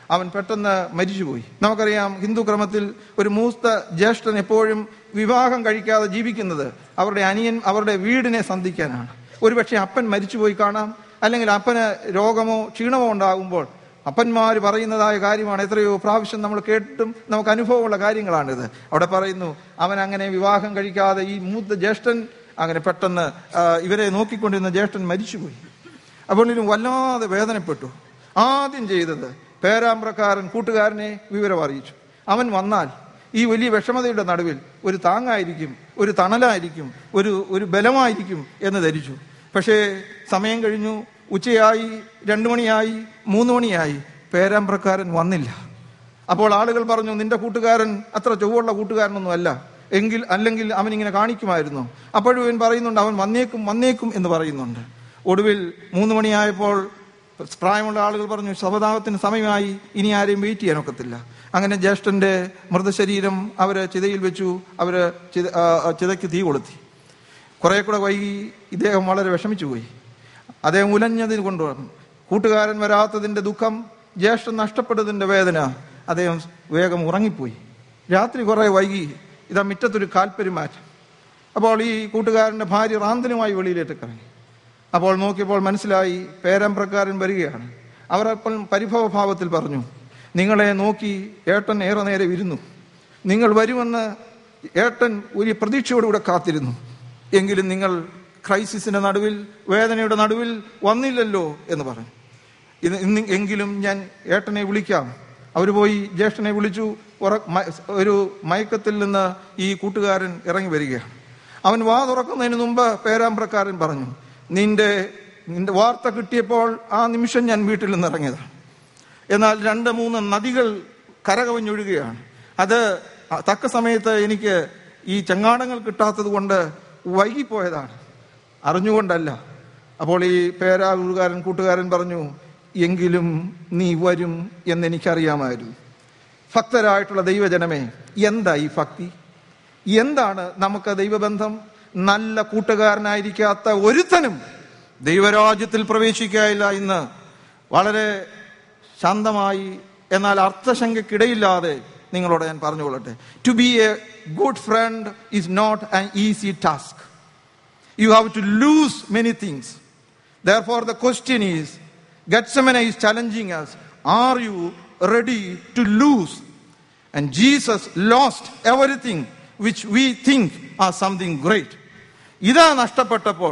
അവൻ പെട്ടെന്ന് മരിച്ചുപോയി നമുക്കറിയാം ഹിന്ദു ക്രമത്തിൽ ഒരു മൂത്ത ജ്യേഷ്ഠൻ എപ്പോഴും വിവാഹം കഴിക്കാതെ ജീവിക്കുന്നത് അവരുടെ അനിയൻ അവരുടെ വീടിനെ സന്ധിക്കാനാണ് ഒരുപക്ഷെ അപ്പൻ മരിച്ചുപോയി കാണാം അല്ലെങ്കിൽ അപ്പന് രോഗമോ ക്ഷീണമോ ഉണ്ടാകുമ്പോൾ അപ്പന്മാർ പറയുന്നതായ കാര്യമാണ് എത്രയോ പ്രാവശ്യം നമ്മൾ കേട്ടിട്ടും നമുക്ക് അനുഭവമുള്ള കാര്യങ്ങളാണിത് അവിടെ പറയുന്നു അവൻ അങ്ങനെ വിവാഹം കഴിക്കാതെ ഈ മൂത്ത ജ്യേഷ്ഠൻ അങ്ങനെ പെട്ടെന്ന് ആ, ഇവരെ നോക്കിക്കൊണ്ടിരുന്ന ജ്യേഷ്ഠൻ മരിച്ചുപോയി അപ്പോൾ ഇതിന് വല്ലാതെ വേദനപ്പെട്ടു ആദ്യം ചെയ്തത് പേരാമ്പ്രക്കാരൻ കൂട്ടുകാരനെ വിവരം അറിയിച്ചു അവൻ വന്നാൽ ഈ വലിയ വിഷമതയുടെ നടുവിൽ ഒരു താങ്ങായിരിക്കും ഒരു തണലായിരിക്കും ഒരു ഒരു ബലമായിരിക്കും എന്ന് ധരിച്ചു പക്ഷേ സമയം കഴിഞ്ഞു ഉച്ചയായി രണ്ടു മണിയായി മൂന്ന് മണിയായി പേരാമ്പ്രക്കാരൻ വന്നില്ല അപ്പോൾ ആളുകൾ പറഞ്ഞു നിന്റെ കൂട്ടുകാരൻ അത്ര ചൊവ്വുള്ള കൂട്ടുകാരനൊന്നും അല്ല എങ്കിൽ അല്ലെങ്കിൽ അവൻ ഇങ്ങനെ കാണിക്കുമായിരുന്നു അപ്പോഴും ഇവൻ പറയുന്നുണ്ട് അവൻ വന്നേക്കും വന്നേക്കും എന്ന് പറയുന്നുണ്ട് ഒടുവിൽ മൂന്ന് മണിയായപ്പോൾ പ്രായമുള്ള ആളുകൾ പറഞ്ഞു ശവദാഹത്തിന് സമയമായി ഇനി ആരെയും വെയിറ്റ് ചെയ്യാൻ ഒക്കത്തില്ല അങ്ങനെ ജ്യേഷ്ഠന്റെ മൃതശരീരം അവര് ചിതയിൽ വെച്ചു അവര് ചിത ആ, ആ, ചിതയ്ക്ക് തീ കൊളുത്തി കുറെ കൂടെ വൈകി ഇദ്ദേഹം വളരെ വിഷമിച്ചു പോയി അദ്ദേഹം ഉലഞ്ഞതിന് കൊണ്ടുവന്നു കൂട്ടുകാരൻ വരാത്തതിന്റെ ദുഃഖം ജ്യേഷ്ഠൻ നഷ്ടപ്പെട്ടതിന്റെ വേദന അദ്ദേഹം വേഗം ഉറങ്ങിപ്പോയി രാത്രി കുറെ വൈകി ഇതാ മുറ്റത്തൊരു കാൽപ്പെരുമാറ്റം അപ്പോൾ ഈ കൂട്ടുകാരന്റെ ഭാര്യ റാന്തനുമായി വെളിയിലേക്ക് ഇറങ്ങി അപ്പോൾ നോക്കിയപ്പോൾ മനസ്സിലായി പേരമ്പ്രക്കാരൻ വരികയാണ് അവർ അപ്പോൾ പരിഭവഭാവത്തിൽ പറഞ്ഞു നിങ്ങളെ നോക്കി ഏട്ടൻ ഏറെ നേരെ ഇരുന്നു നിങ്ങൾ വരുമെന്ന് ഏട്ടൻ ഒരു പ്രതീക്ഷയോടുകൂടെ കാത്തിരുന്നു എങ്കിലും നിങ്ങൾ ക്രൈസിസിന്റെ നടുവിൽ വേദനയുടെ നടുവിൽ വന്നില്ലല്ലോ എന്ന് പറഞ്ഞു ഇത് ഇന്ന് എങ്കിലും ഞാൻ ഏട്ടനെ വിളിക്കാം അവർ പോയി ജ്യേഷ്ഠനെ വിളിച്ചു ഉറ- മ- ഒരു മയക്കത്തിൽ നിന്ന് ഈ കൂട്ടുകാരൻ ഇറങ്ങി വരികയാണ് അവൻ വാ തുറക്കുന്നതിന് മുമ്പ് പേരാമ്പ്രക്കാരൻ പറഞ്ഞു നിന്റെ നിന്റെ വാർത്ത കിട്ടിയപ്പോൾ ആ നിമിഷം ഞാൻ വീട്ടിൽ നിന്ന് ഇറങ്ങിയതാണ് എന്നാൽ രണ്ട് മൂന്ന് നദികൾ കരകവിഞ്ഞൊഴുകയാണ് അത് തക്ക സമയത്ത് എനിക്ക് ഈ ചങ്ങാടങ്ങൾ കിട്ടാത്തത് കൊണ്ട് വൈകിപ്പോയതാണ് അറിഞ്ഞുകൊണ്ടല്ല അപ്പോൾ ഈ പേരാകുകാരൻ കൂട്ടുകാരൻ പറഞ്ഞു എങ്കിലും നീ വരും എന്നെനിക്കറിയാമായിരുന്നു ഭക്തരായിട്ടുള്ള ദൈവജനമേ എന്താ ഈ ഭക്തി എന്താണ് നമുക്ക് ദൈവബന്ധം നല്ല കൂട്ടുകാരനായിരിക്കാത്ത ഒരുത്തനും ദൈവരാജ്യത്തിൽ പ്രവേശിക്കായില്ല ഇന്ന് വളരെ ശാന്തമായി എന്നാൽ അർത്ഥശങ്കയ്ക്കിടയില്ലാതെ നിങ്ങളോട് ഞാൻ പറഞ്ഞുകൊള്ളട്ടെ to be a good friend is not an easy task you have to lose many things. Therefore, the question is Gethsemane is challenging us Are you ready to lose? And Jesus lost everything which we think are something great. ഇതാ നഷ്ടപ്പെട്ടപ്പോൾ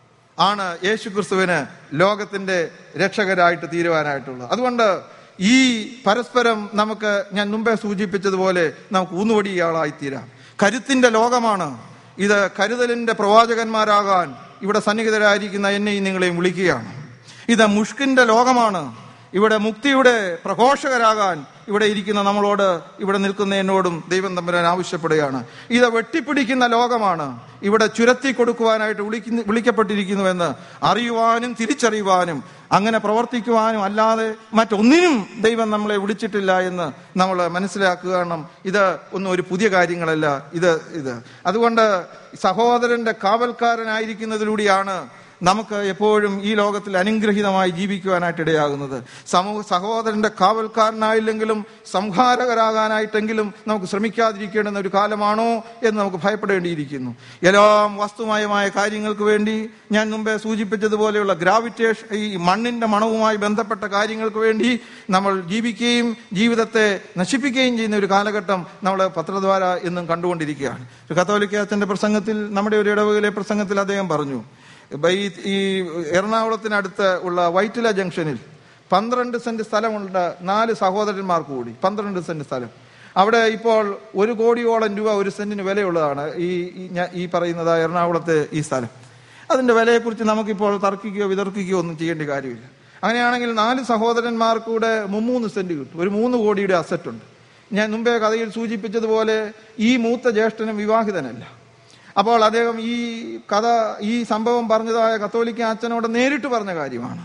ആണ് യേശു ക്രിസ്തുവിന് ലോകത്തിന്റെ രക്ഷകരായിട്ട് തീരുവാനായിട്ടുള്ളത് അതുകൊണ്ട് ഈ പരസ്പരം നമുക്ക് ഞാൻ മുമ്പേ സൂചിപ്പിച്ചതുപോലെ നമുക്ക് ഊന്നുവടിയാളായി തീരാം കരുത്തിന്റെ ലോകമാണ് ഇത് കരുതലിന്റെ പ്രവാചകന്മാരാകാൻ ഇവിടെ സന്നിഹിതരായിരിക്കുന്ന എന്നെയും നിങ്ങളെയും വിളിക്കുകയാണ് ഇത് മുഷ്കിന്റെ ലോകമാണ് ഇവിടെ മുക്തിയുടെ പ്രഘോഷകരാകാൻ ഇവിടെ ഇരിക്കുന്ന നമ്മളോട് ഇവിടെ നിൽക്കുന്ന എന്നോടും ദൈവം തമ്പുരാൻ ആവശ്യപ്പെടുകയാണ് ഇത് വെട്ടിപ്പിടിക്കുന്ന ലോകമാണ് ഇവിടെ ചുരത്തി കൊടുക്കുവാനായിട്ട് വിളിക്കുന്ന വിളിക്കപ്പെട്ടിരിക്കുന്നുവെന്ന് അറിയുവാനും തിരിച്ചറിയുവാനും അങ്ങനെ പ്രവർത്തിക്കുവാനും അല്ലാതെ മറ്റൊന്നിനും ദൈവം നമ്മളെ വിളിച്ചിട്ടില്ല എന്ന് നമ്മൾ മനസ്സിലാക്കുക കാരണം ഇത് ഒന്നും ഒരു പുതിയ കാര്യങ്ങളല്ല ഇത് ഇത് അതുകൊണ്ട് സഹോദരന്റെ കാവൽക്കാരനായിരിക്കുന്നതിലൂടെയാണ് നമുക്ക് എപ്പോഴും ഈ ലോകത്തിൽ അനുഗ്രഹീതമായി ജീവിക്കുവാനായിട്ട് ഇടയാകുന്നത് സമൂഹ സഹോദരന്റെ കാവൽക്കാരനായില്ലെങ്കിലും സംഹാരകരാകാനായിട്ടെങ്കിലും നമുക്ക് ശ്രമിക്കാതിരിക്കേണ്ടുന്ന ഒരു കാലമാണോ എന്ന് നമുക്ക് ഭയപ്പെടേണ്ടിയിരിക്കുന്നു എല്ലാം വസ്തുമയമായ കാര്യങ്ങൾക്ക് വേണ്ടി ഞാൻ മുമ്പേ സൂചിപ്പിച്ചതുപോലെയുള്ള ഗ്രാവിറ്റേഷൻ ഈ മണ്ണിന്റെ മണവുമായി ബന്ധപ്പെട്ട കാര്യങ്ങൾക്ക് വേണ്ടി നമ്മൾ ജീവിക്കുകയും ജീവിതത്തെ നശിപ്പിക്കുകയും ചെയ്യുന്ന ഒരു കാലഘട്ടം നമ്മൾ പത്രദ്വാര എന്നും കണ്ടുകൊണ്ടിരിക്കുകയാണ് ഒരു കത്തോലിക്ക അച്ഛന്റെ പ്രസംഗത്തിൽ നമ്മുടെ ഒരു ഇടവകയിലെ പ്രസംഗത്തിൽ അദ്ദേഹം പറഞ്ഞു ഇപ്പൊ ഈ ഈ എറണാകുളത്തിനടുത്ത് ഉള്ള വൈറ്റില ജംഗ്ഷനിൽ പന്ത്രണ്ട് സെന്റ് സ്ഥലമുണ്ട് നാല് സഹോദരന്മാർക്ക് കൂടി പന്ത്രണ്ട് സെന്റ് സ്ഥലം അവിടെ ഇപ്പോൾ ഒരു കോടിയോളം രൂപ ഒരു സെന്റിന് വിലയുള്ളതാണ് ഈ ഈ ഞാ- ഈ പറയുന്നതായ എറണാകുളത്തെ ഈ സ്ഥലം അതിന്റെ വിലയെക്കുറിച്ച് നമുക്കിപ്പോൾ തർക്കിക്കുകയോ വിതർക്കിക്കുകയോ ഒന്നും ചെയ്യേണ്ട കാര്യമില്ല അങ്ങനെയാണെങ്കിൽ നാല് സഹോദരന്മാർക്കൂടെ മുമ്മൂന്ന് സെന്റ് കിട്ടും ഒരു മൂന്ന് കോടിയുടെ അസറ്റ് ഉണ്ട് ഞാൻ മുമ്പേ കഥയിൽ സൂചിപ്പിച്ചതുപോലെ ഈ മൂത്ത ജ്യേഷ്ഠനും വിവാഹിതനല്ല അപ്പോൾ അദ്ദേഹം ഈ കഥ ഈ സംഭവം പറഞ്ഞതായ കത്തോലിക്ക അച്ഛനോട് നേരിട്ട് പറഞ്ഞ കാര്യമാണ്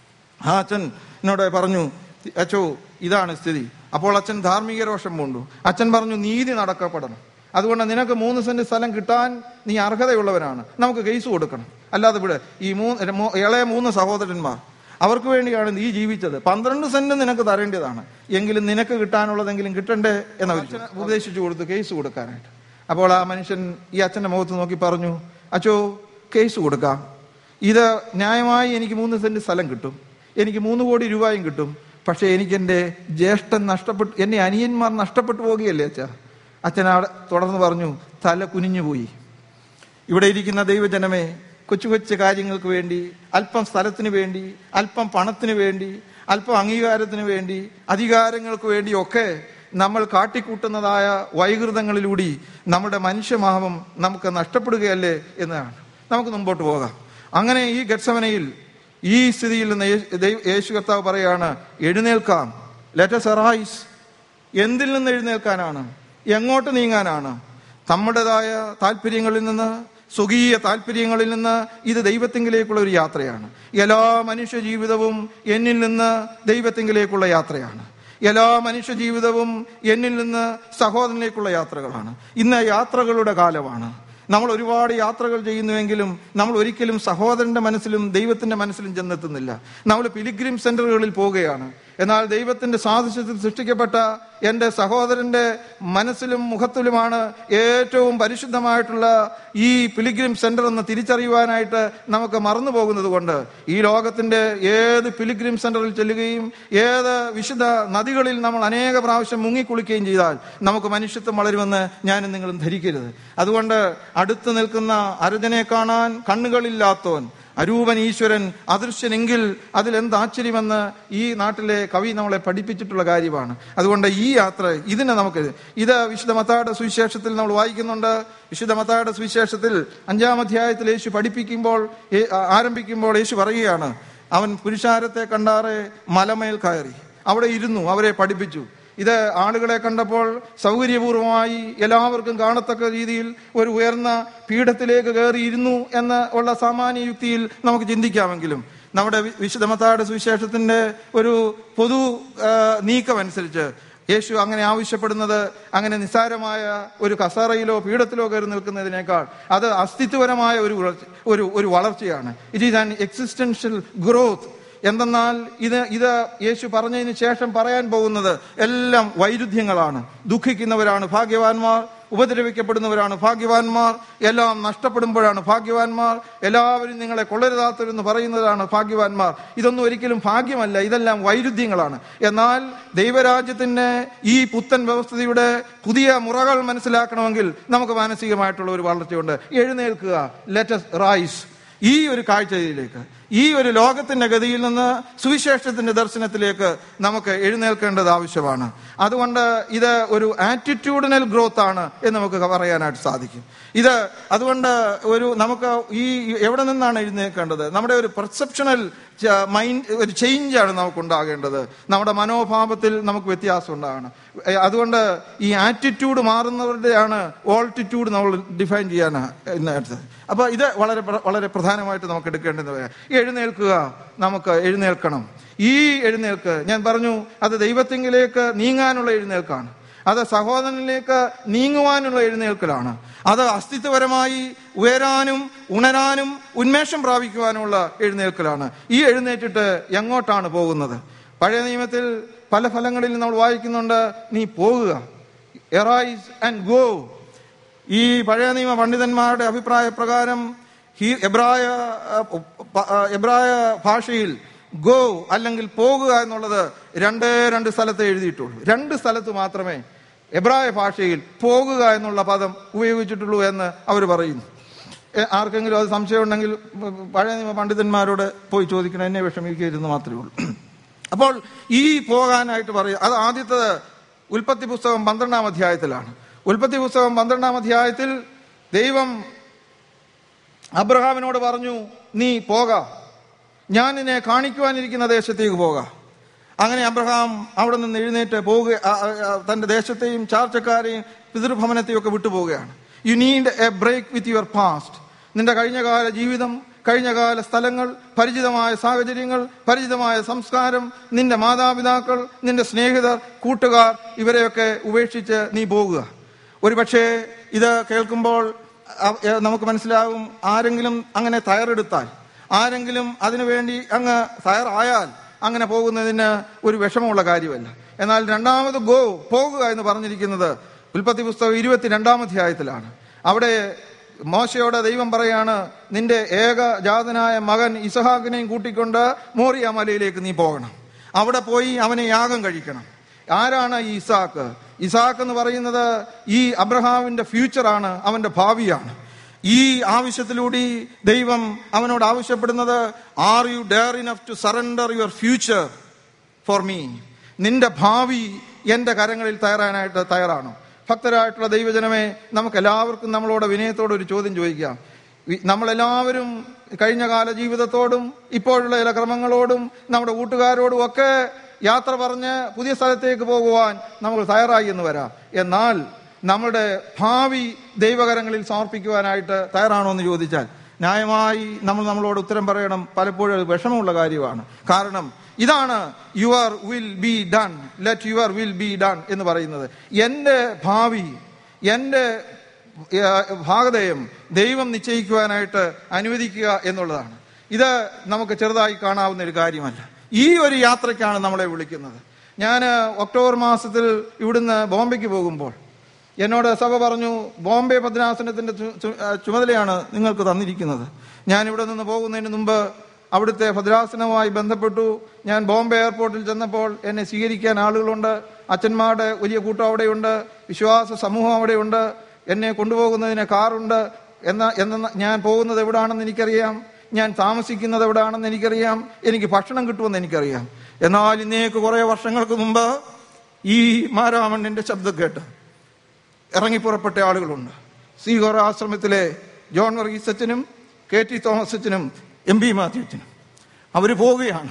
ആ അച്ഛൻ എന്നോട് പറഞ്ഞു അച്ചോ ഇതാണ് സ്ഥിതി അപ്പോൾ അച്ഛൻ ധാർമ്മിക രോഷം പൂണ്ടു അച്ഛൻ പറഞ്ഞു നീതി നടക്കപ്പെടണം അതുകൊണ്ട് നിനക്ക് മൂന്ന് സെന്റ് സ്ഥലം കിട്ടാൻ നീ അർഹതയുള്ളവനാണ് നമുക്ക് കേസ് കൊടുക്കണം അല്ലാതെ ഇവിടെ ഈ മൂന്ന് മൂ- ഇളയ മൂന്ന് സഹോദരന്മാർ അവർക്ക് വേണ്ടിയാണ് നീ ജീവിച്ചത് പന്ത്രണ്ട് സെന്റ് നിനക്ക് തരേണ്ടതാണ് എങ്കിലും നിനക്ക് കിട്ടാനുള്ളതെങ്കിലും കിട്ടണ്ടേ എന്ന് അവർ ഉപദേശിച്ചു കൊടുത്തു കേസ് കൊടുക്കാനായിട്ട് അപ്പോൾ ആ മനുഷ്യൻ ഈ അച്ഛന്റെ മുഖത്ത് നോക്കി പറഞ്ഞു അച്ചോ കേസ് കൊടുക്കാം ഇത് ന്യായമായി എനിക്ക് മൂന്ന് സെന്റ് സ്ഥലം കിട്ടും എനിക്ക് മൂന്ന് കോടി രൂപയും കിട്ടും പക്ഷേ എനിക്ക് എൻ്റെ ജ്യേഷ്ഠൻ നഷ്ടപ്പെട്ടു എന്നെ അനിയന്മാർ നഷ്ടപ്പെട്ടു പോകുകയല്ലേ അച്ഛാ അച്ഛൻ അവിടെ തുടർന്ന് പറഞ്ഞു തല കുനിഞ്ഞുപോയി ഇവിടെ ഇരിക്കുന്ന ദൈവജനമേ കൊച്ചു കൊച്ചു കാര്യങ്ങൾക്ക് വേണ്ടി അല്പം സ്ഥലത്തിന് വേണ്ടി അല്പം പണത്തിന് വേണ്ടി അല്പം അംഗീകാരത്തിന് വേണ്ടി അധികാരങ്ങൾക്ക് വേണ്ടിയൊക്കെ നമ്മൾ കാട്ടിക്കൂട്ടുന്നതായ വൈകൃതങ്ങളിലൂടെ നമ്മുടെ മനുഷ്യമാവം നമുക്ക് നഷ്ടപ്പെടുകയല്ലേ എന്നതാണ് നമുക്ക് മുമ്പോട്ട് പോകാം അങ്ങനെ ഈ ഗത്സമനയിൽ ഈ സ്ഥിതിയിൽ നിന്ന് യേ- ദൈവ- യേശു കർത്താവ് പറയാണ് എഴുന്നേൽക്കാം ലെറ്റസ് അറൈസ് എന്തിൽ നിന്ന് എഴുന്നേൽക്കാനാണ് എങ്ങോട്ട് നീങ്ങാനാണ് നമ്മുടേതായ താല്പര്യങ്ങളിൽ നിന്ന് സ്വകീയ താല്പര്യങ്ങളിൽ നിന്ന് ഇത് ദൈവത്തിങ്കിലേക്കുള്ള ഒരു യാത്രയാണ് എല്ലാ മനുഷ്യ ജീവിതവും എന്നിൽ നിന്ന് ദൈവത്തിങ്കിലേക്കുള്ള യാത്രയാണ് എല്ലാ മനുഷ്യ ജീവിതവും എന്നിൽ നിന്ന് സഹോദരനിലേക്കുള്ള യാത്രകളാണ് ഇന്ന് യാത്രകളുടെ കാലമാണ് നമ്മൾ ഒരുപാട് യാത്രകൾ ചെയ്യുന്നുവെങ്കിലും നമ്മൾ ഒരിക്കലും സഹോദരന്റെ മനസ്സിലും ദൈവത്തിന്റെ മനസ്സിലും ചെന്നെത്തുന്നില്ല നമ്മൾ പിലിഗ്രിം സെന്ററുകളിൽ പോവുകയാണ് എന്നാൽ ദൈവത്തിന്റെ സാദൃശ്യത്തിൽ സൃഷ്ടിക്കപ്പെട്ട എൻ്റെ സഹോദരന്റെ മനസ്സിലും മുഖത്തിലുമാണ് ഏറ്റവും പരിശുദ്ധമായിട്ടുള്ള ഈ പിലിഗ്രിം സെന്റർ എന്ന് തിരിച്ചറിയുവാനായിട്ട് നമുക്ക് മറന്നു പോകുന്നത് കൊണ്ട് ഈ ലോകത്തിന്റെ ഏത് പിലിഗ്രിം സെന്ററിൽ ചെല്ലുകയും ഏത് വിശുദ്ധ നദികളിൽ നമ്മൾ അനേക പ്രാവശ്യം മുങ്ങിക്കുളിക്കുകയും ചെയ്താൽ നമുക്ക് മനുഷ്യത്വം വളരുമെന്ന് ഞാനും നിങ്ങളും ധരിക്കരുത് അതുകൊണ്ട് അടുത്ത് നിൽക്കുന്ന അരുജനെ കാണാൻ കണ്ണുകളില്ലാത്തവൻ അരൂപൻ ഈശ്വരൻ അദൃശ്യനെങ്കിൽ അതിൽ എന്ത് ആശ്ചര്യമെന്ന് ഈ നാട്ടിലെ കവി നമ്മളെ പഠിപ്പിച്ചിട്ടുള്ള കാര്യമാണ് അതുകൊണ്ട് ഈ യാത്ര ഇതിനെ നമുക്ക് ഇത് വിശുദ്ധ മത്തായുടെ സുവിശേഷത്തിൽ നമ്മൾ വായിക്കുന്നുണ്ട് വിശുദ്ധ മത്തായുടെ സുവിശേഷത്തിൽ അഞ്ചാം അധ്യായത്തിൽ യേശു പഠിപ്പിക്കുമ്പോൾ ഏ- ആരംഭിക്കുമ്പോൾ യേശു പറയുകയാണ് അവൻ പുരുഷാരത്തെ കണ്ടാറെ മലമേൽ കയറി അവിടെ ഇരുന്നു അവരെ പഠിപ്പിച്ചു ഇത് ആളുകളെ കണ്ടപ്പോൾ സൗകര്യപൂർവമായി എല്ലാവർക്കും കാണത്തക്ക രീതിയിൽ ഒരു ഉയർന്ന പീഠത്തിലേക്ക് കയറിയിരുന്നു എന്ന് ഉള്ള സാമാന്യ യുക്തിയിൽ നമുക്ക് ചിന്തിക്കാമെങ്കിലും നമ്മുടെ വി- വിശുദ്ധമത്തായുടെ സുവിശേഷത്തിന്റെ ഒരു പൊതു ആ, നീക്കം അനുസരിച്ച് യേശു അങ്ങനെ ആവശ്യപ്പെടുന്നത് അങ്ങനെ നിസ്സാരമായ ഒരു കസറയിലോ പീഠത്തിലോ കയറി നിൽക്കുന്നതിനേക്കാൾ അത് അസ്തിത്വപരമായ ഒരു വളർച്ച- ഒരു ഒരു വളർച്ചയാണ് it is an existential growth എന്തെന്നാൽ ഇത് ഇത് യേശു പറഞ്ഞതിന് ശേഷം പറയാൻ പോകുന്നത് എല്ലാം വൈരുദ്ധ്യങ്ങളാണ് ദുഃഖിക്കുന്നവരാണ് ഭാഗ്യവാന്മാർ ഉപദ്രവിക്കപ്പെടുന്നവരാണ് ഭാഗ്യവാന്മാർ എല്ലാം നഷ്ടപ്പെടുമ്പോഴാണ് ഭാഗ്യവാന്മാർ എല്ലാവരും നിങ്ങളെ കൊള്ളരുതാത്തവരെന്ന് പറയുന്നതാണ് ഭാഗ്യവാന്മാർ ഇതൊന്നും ഒരിക്കലും ഭാഗ്യമല്ല ഇതെല്ലാം വൈരുദ്ധ്യങ്ങളാണ് എന്നാൽ ദൈവരാജ്യത്തിന്റെ ഈ പുത്തൻ വ്യവസ്ഥയുടെ പുതിയ മുറകൾ മനസ്സിലാക്കണമെങ്കിൽ നമുക്ക് മാനസികമായിട്ടുള്ള ഒരു വളർച്ചയുണ്ട് എഴുന്നേൽക്കുക ലെറ്റസ് റൈസ് ഈ ഒരു കാഴ്ചയിലേക്ക് ഈ ഒരു ലോകത്തിന്റെ ഗതിയിൽ നിന്ന് സുവിശേഷത്തിന്റെ ദർശനത്തിലേക്ക് നമുക്ക് എഴുന്നേൽക്കേണ്ടത് ആവശ്യമാണ് അതുകൊണ്ട് ഇത് ഒരു ആറ്റിറ്റ്യൂഡിനൽ ഗ്രോത്ത് ആണ് എന്ന് നമുക്ക് പറയാനായിട്ട് സാധിക്കും ഇത് അതുകൊണ്ട് ഒരു നമുക്ക് ഈ എവിടെ നിന്നാണ് എഴുന്നേൽക്കേണ്ടത് നമ്മുടെ ഒരു പെർസെപ്ഷണൽ മൈൻഡ് ഒരു ചേഞ്ചാണ് നമുക്ക് ഉണ്ടാകേണ്ടത് നമ്മുടെ മനോഭാവത്തിൽ നമുക്ക് വ്യത്യാസം ഉണ്ടാകണം ഏ, അതുകൊണ്ട് ഈ ആറ്റിറ്റ്യൂഡ് മാറുന്നവരുടെയാണ് ഓൾട്ടിറ്റ്യൂഡ് നമ്മൾ ഡിഫൈൻ ചെയ്യാൻ ഇന്നത്തെ അപ്പൊ ഇത് വളരെ പ്ര- വളരെ പ്രധാനമായിട്ട് നമുക്ക് എടുക്കേണ്ടത് എഴുന്നേൽക്കുക നമുക്ക് എഴുന്നേൽക്കണം ഈ എഴുന്നേൽക്ക് ഞാൻ പറഞ്ഞു അത് ദൈവത്തിങ്കിലേക്ക് നീങ്ങാനുള്ള എഴുന്നേൽക്കാണ് അത് സഹോദരനിലേക്ക് നീങ്ങുവാനുള്ള എഴുന്നേൽക്കലാണ് അത് അസ്തിത്വപരമായി ഉയരാനും ഉണരാനും ഉന്മേഷം പ്രാപിക്കുവാനുമുള്ള എഴുന്നേൽക്കലാണ് ഈ എഴുന്നേറ്റിട്ട് എങ്ങോട്ടാണ് പോകുന്നത് പഴയ നിയമത്തിൽ പല ഫലങ്ങളിൽ നമ്മൾ വായിക്കുന്നുണ്ട് നീ പോകുക എറൈസ് ആൻഡ് ഗോ ഈ പഴയ നിയമ പണ്ഡിതന്മാരുടെ അഭിപ്രായ പ്രകാരം ഈ എബ്രായ അഹ്, പ- അഹ്, എബ്രായ ഭാഷയിൽ ഗോ അല്ലെങ്കിൽ പോകുക എന്നുള്ളത് രണ്ടേ രണ്ട് സ്ഥലത്ത് എഴുതിയിട്ടുള്ളൂ രണ്ട് സ്ഥലത്ത് മാത്രമേ എബ്രായ ഭാഷയിൽ പോകുക എന്നുള്ള പദം ഉപയോഗിച്ചിട്ടുള്ളൂ എന്ന് അവർ പറയുന്നു എ, ആർക്കെങ്കിലും അത് സംശയം ഉണ്ടെങ്കിൽ പഴയ നിയമ പണ്ഡിതന്മാരോട് പോയി ചോദിക്കണം എന്നെ വിഷമിക്കരുതെന്ന് മാത്രമേ ഉള്ളൂ അപ്പോൾ ഈ പോകാനായിട്ട് പറയും അത് ആദ്യത്തത് ഉൽപ്പത്തി പുസ്തകം പന്ത്രണ്ടാം അധ്യായത്തിലാണ് ഉൽപ്പത്തി പുസ്തകം പന്ത്രണ്ടാം അധ്യായത്തിൽ ദൈവം അബ്രഹാമിനോട് പറഞ്ഞു നീ പോക ഞാൻ നിന്നെ കാണിക്കുവാനിരിക്കുന്ന ദേശത്തേക്ക് പോക അങ്ങനെ അബ്രഹാം അവിടെ നിന്ന് എഴുന്നേറ്റ് പോവുക ആ, ആ, ആ, തന്റെ ദേശത്തെയും ചാർച്ചക്കാരെയും പിതൃഭവനത്തെയും ഒക്കെ വിട്ടുപോവുകയാണ് you need a break with your past നിന്റെ കഴിഞ്ഞകാല ജീവിതം കഴിഞ്ഞകാല സ്ഥലങ്ങൾ പരിചിതമായ സാഹചര്യങ്ങൾ പരിചിതമായ സംസ്കാരം നിന്റെ മാതാപിതാക്കൾ നിന്റെ സ്നേഹിതർ കൂട്ടുകാർ ഇവരെയൊക്കെ ഉപേക്ഷിച്ച് നീ പോകുക ഒരുപക്ഷെ ഇത് കേൾക്കുമ്പോൾ അ- എ- നമുക്ക് മനസ്സിലാകും ആരെങ്കിലും അങ്ങനെ തയ്യാറെടുത്താൽ ആരെങ്കിലും അതിനുവേണ്ടി അങ്ങ് തയ്യാറായാൽ അങ്ങനെ പോകുന്നതിന് ഒരു വിഷമമുള്ള കാര്യമല്ല എന്നാൽ രണ്ടാമത് ഗോ പോകുക എന്ന് പറഞ്ഞിരിക്കുന്നത് ഉൽപ്പത്തി പുസ്തകം ഇരുപത്തിരണ്ടാം അധ്യായത്തിലാണ് അവിടെ മോശയോട് ദൈവം പറയാണ് നിന്റെ ഏക ജാതനായ മകൻ ഇസഹാക്കിനെയും കൂട്ടിക്കൊണ്ട് മോറിയ മലയിലേക്ക് നീ പോകണം അവിടെ പോയി അവനെ യാഗം കഴിക്കണം ആരാണ് ഈ ഇസാക്ക് ഇസാക്ക് എന്ന് പറയുന്നത് ഈ അബ്രഹാമിന്റെ ഫ്യൂച്ചറാണ് അവന്റെ ഭാവിയാണ് ഈ ആവശ്യത്തിലൂടെ ദൈവം അവനോട് ആവശ്യപ്പെടുന്നത് are you dare enough to surrender your future for me നിന്റെ ഭാവി എന്റെ കരങ്ങളിൽ തയ്യാറാനായിട്ട് തയ്യാറാണോ ഭക്തരായിട്ടുള്ള ദൈവജനമേ നമുക്ക് എല്ലാവർക്കും നമ്മളോട് വിനയത്തോട് ഒരു ചോദ്യം ചോദിക്കാം വി- നമ്മളെല്ലാവരും കഴിഞ്ഞ കാല ജീവിതത്തോടും ഇപ്പോഴുള്ള ചില ക്രമങ്ങളോടും നമ്മുടെ കൂട്ടുകാരോടും ഒക്കെ യാത്ര പറഞ്ഞ് പുതിയ സ്ഥലത്തേക്ക് പോകുവാൻ നമ്മൾ തയ്യാറായി എന്ന് വരാം എന്നാൽ നമ്മുടെ ഭാവി ദൈവകരങ്ങളിൽ സമർപ്പിക്കുവാനായിട്ട് തയ്യാറാണോ എന്ന് ചോദിച്ചാൽ ന്യായമായി നമ്മൾ നമ്മളോട് ഉത്തരം പറയണം പലപ്പോഴും അത് വിഷമമുള്ള കാര്യമാണ് കാരണം ഇതാണ് your will be done let your will be done എന്ന് പറയുന്നത് എൻ്റെ ഭാവി എൻ്റെ ഏഹ്, ഭാഗതയം ദൈവം നിശ്ചയിക്കുവാനായിട്ട് അനുവദിക്കുക എന്നുള്ളതാണ് ഇത് നമുക്ക് ചെറുതായി കാണാവുന്ന ഒരു കാര്യമല്ല ഈ ഒരു യാത്രയ്ക്കാണ് നമ്മളെ വിളിക്കുന്നത് ഞാൻ ഒക്ടോബർ മാസത്തിൽ ഇവിടുന്ന് ബോംബെക്ക് പോകുമ്പോൾ എന്നോട് സഭ പറഞ്ഞു ബോംബെ ഭദ്രാസനത്തിന്റെ ചു- ചു- ആ, ചുമതലയാണ് നിങ്ങൾക്ക് തന്നിരിക്കുന്നത് ഞാൻ ഇവിടെ നിന്ന് പോകുന്നതിന് മുമ്പ് അവിടുത്തെ ഭദ്രാസനവുമായി ബന്ധപ്പെട്ടു ഞാൻ ബോംബെ എയർപോർട്ടിൽ ചെന്നപ്പോൾ എന്നെ സ്വീകരിക്കാൻ ആളുകളുണ്ട് അച്ഛന്മാരുടെ വലിയ കൂട്ടം അവിടെയുണ്ട് വിശ്വാസ സമൂഹം അവിടെയുണ്ട് എന്നെ കൊണ്ടുപോകുന്നതിന് കാറുണ്ട് എന്ന എന്ന ഞാൻ പോകുന്നത് എവിടാണെന്ന് എനിക്കറിയാം ഞാൻ താമസിക്കുന്നത് എവിടാണെന്ന് എനിക്കറിയാം എനിക്ക് ഭക്ഷണം കിട്ടുമെന്ന് എനിക്കറിയാം എന്നാൽ ഇന്നേക്ക് കുറെ വർഷങ്ങൾക്ക് മുമ്പ് ഈ മാരാമണ്ണിന്റെ ശബ്ദം കേട്ട് ഇറങ്ങിപ്പുറപ്പെട്ട ആളുകളുണ്ട് സീഗോർ ആശ്രമത്തിലെ ജോൺ വർഗീസ് അച്ഛനും കെ ടി തോമസ് അച്ഛനും എം പി മാത്യു അച്ഛനും അവർ പോവുകയാണ്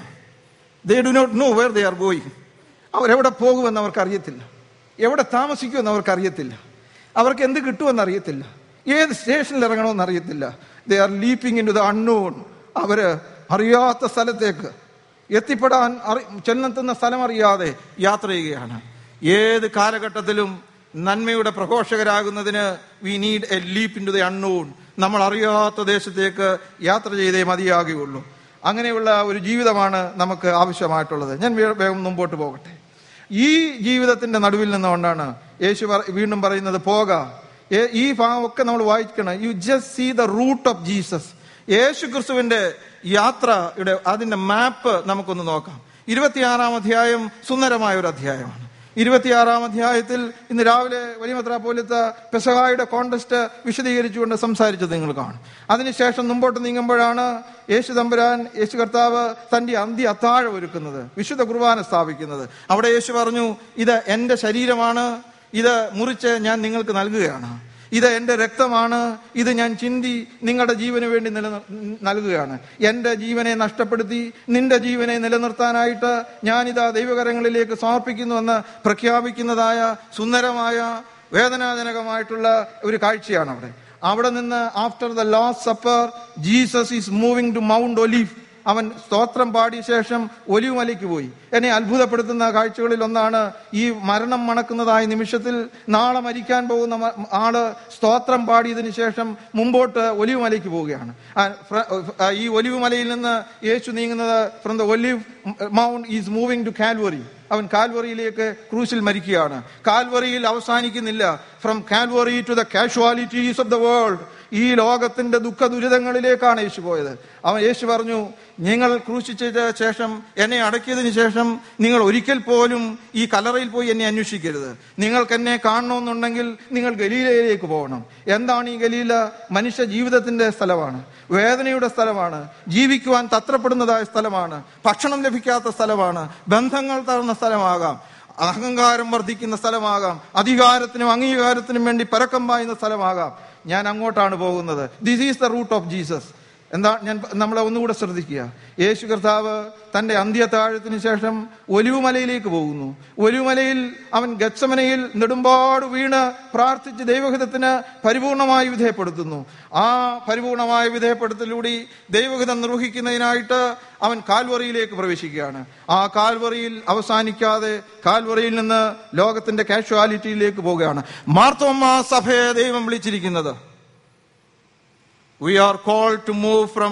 they do not know where they are going അവരെവിടെ പോകുമെന്ന് അവർക്ക് അറിയത്തില്ല എവിടെ താമസിക്കുമെന്ന് അവർക്ക് അറിയത്തില്ല അവർക്ക് എന്ത് കിട്ടുമെന്ന് അറിയത്തില്ല ഏത് സ്റ്റേഷനിൽ ഇറങ്ങണമെന്ന് അറിയത്തില്ല they are leaping into the unknown അവര് അറിയാത്ത സ്ഥലത്തേക്ക് എത്തിപ്പെടാൻ അറി ചെന്നെത്തുന്ന സ്ഥലം അറിയാതെ യാത്ര ചെയ്യുകയാണ് ഏത് കാലഘട്ടത്തിലും നന്മയുടെ പ്രഘോഷകരാകുന്നതിന് we need a leap into the unknown നമ്മൾ അറിയാത്ത ദേശത്തേക്ക് യാത്ര ചെയ്തേ മതിയാകുകയുള്ളൂ അങ്ങനെയുള്ള ഒരു ജീവിതമാണ് നമുക്ക് ആവശ്യമായിട്ടുള്ളത് ഞാൻ വേ- വേഗം മുമ്പോട്ട് പോകട്ടെ ഈ ജീവിതത്തിന്റെ നടുവിൽ നിന്നുകൊണ്ടാണ് യേശു പറ- വീണ്ടും പറയുന്നത് പോക ഏ- ഈ ഭാഗമൊക്കെ നമ്മൾ വായിക്കണം you just see the route of Jesus യേശു ക്രിസ്തുവിന്റെ യാത്രയുടെ അതിന്റെ മാപ്പ് നമുക്കൊന്ന് നോക്കാം ഇരുപത്തിയാറാം അധ്യായം സുന്ദരമായ ഒരു അധ്യായമാണ് ഇരുപത്തിയാറാം അധ്യായത്തിൽ ഇന്ന് രാവിലെ വലിയ മെത്രാപ്പോലത്തെ പെസഹായുടെ കോണ്ടസ്റ്റ് വിശദീകരിച്ചുകൊണ്ട് സംസാരിച്ചത് നിങ്ങൾ കാണും അതിനുശേഷം മുമ്പോട്ട് നീങ്ങുമ്പോഴാണ് യേശു തമ്പുരാൻ യേശു കർത്താവ് തന്റെ അന്ത്യ അത്താഴം ഒരുക്കുന്നത് വിശുദ്ധ കുർബാന സ്ഥാപിക്കുന്നത് അവിടെ യേശു പറഞ്ഞു ഇത് എന്റെ ശരീരമാണ് ഇത് മുറിച്ച് ഞാൻ നിങ്ങൾക്ക് നൽകുകയാണ് ഇത് എൻ്റെ രക്തമാണ് ഇത് ഞാൻ ചിന്തി നിങ്ങളുടെ ജീവന് വേണ്ടി നില നൽകുകയാണ് എൻ്റെ ജീവനെ നഷ്ടപ്പെടുത്തി നിന്റെ ജീവനെ നിലനിർത്താനായിട്ട് ഞാനിതാ ദൈവകരങ്ങളിലേക്ക് സമർപ്പിക്കുന്നുവെന്ന് പ്രഖ്യാപിക്കുന്നതായ സുന്ദരമായ വേദനാജനകമായിട്ടുള്ള ഒരു കാഴ്ചയാണ് അവിടെ അവിടെ നിന്ന് after the last supper Jesus is moving to Mount Olive അവൻ സ്തോത്രം പാടിയ ശേഷം ഒലിവുമലയ്ക്ക് പോയി എന്നെ അത്ഭുതപ്പെടുത്തുന്ന കാഴ്ചകളിൽ ഒന്നാണ് ഈ മരണം മണക്കുന്നതായ നിമിഷത്തിൽ നാളെ മരിക്കാൻ പോകുന്ന മ- ആള് സ്തോത്രം പാടിയതിനു ശേഷം മുമ്പോട്ട് ഒലിവുമലയ്ക്ക് പോവുകയാണ് ആ, ഫ്ര- ആ, ഈ ഒലിവുമലയിൽ നിന്ന് യേശു നീങ്ങുന്നത് from the olive mount is moving to Calvary അവൻ കാൽവറിയിലേക്ക് ക്രൂശിൽ മരിക്കുകയാണ് കാൽവറിയിൽ അവസാനിക്കുന്നില്ല from Calvary to the casualties of the world ഈ ലോകത്തിന്റെ ദുഃഖ ദുരിതങ്ങളിലേക്കാണ് യേശു പോയത് അവൻ യേശു പറഞ്ഞു നിങ്ങൾ ക്രൂശിച്ച ശേഷം എന്നെ അടക്കിയതിനു ശേഷം നിങ്ങൾ ഒരിക്കൽ പോലും ഈ കല്ലറയിൽ പോയി എന്നെ അന്വേഷിക്കരുത് നിങ്ങൾക്ക് എന്നെ കാണണമെന്നുണ്ടെങ്കിൽ നിങ്ങൾ ഗലീലയിലേക്ക് പോകണം എന്താണ് ഈ ഗലീല മനുഷ്യ ജീവിതത്തിന്റെ സ്ഥലമാണ് വേദനയുടെ സ്ഥലമാണ് ജീവിക്കുവാൻ തത്രപ്പെടുന്നതായ സ്ഥലമാണ് ഭക്ഷണം ലഭിക്കാത്ത സ്ഥലമാണ് ബന്ധങ്ങൾ തകർന്ന സ്ഥലമാകാം അഹങ്കാരം വർദ്ധിക്കുന്ന സ്ഥലമാകാം അധികാരത്തിനും അംഗീകാരത്തിനും വേണ്ടി പരക്കം പായുന്ന സ്ഥലമാകാം ഞാൻ അങ്ങോട്ടാണ് പോകുന്നത് this is the route of Jesus എന്താ ഞാൻ നമ്മളെ ഒന്നുകൂടെ ശ്രദ്ധിക്കുക യേശു കർത്താവ് തന്റെ അന്ത്യത്താഴത്തിന് ശേഷം ഒലിവുമലയിലേക്ക് പോകുന്നു ഒലിവുമലയിൽ അവൻ ഗച്ചമനയിൽ നെടുമ്പാട് വീണ് പ്രാർത്ഥിച്ച് ദൈവഹിതത്തിന് പരിപൂർണമായി വിധേയപ്പെടുത്തുന്നു ആ പരിപൂർണമായ വിധേയപ്പെടുത്തലൂടെ ദൈവഹിതം നിർവഹിക്കുന്നതിനായിട്ട് അവൻ കാൽവറിയിലേക്ക് പ്രവേശിക്കുകയാണ് ആ കാൽവറിയിൽ അവസാനിക്കാതെ കാൽവറിയിൽ നിന്ന് ലോകത്തിന്റെ കാഷ്വാലിറ്റിയിലേക്ക് പോവുകയാണ് മാർത്തോമ്മ സഭയെ ദൈവം വിളിച്ചിരിക്കുന്നത് we are called to move from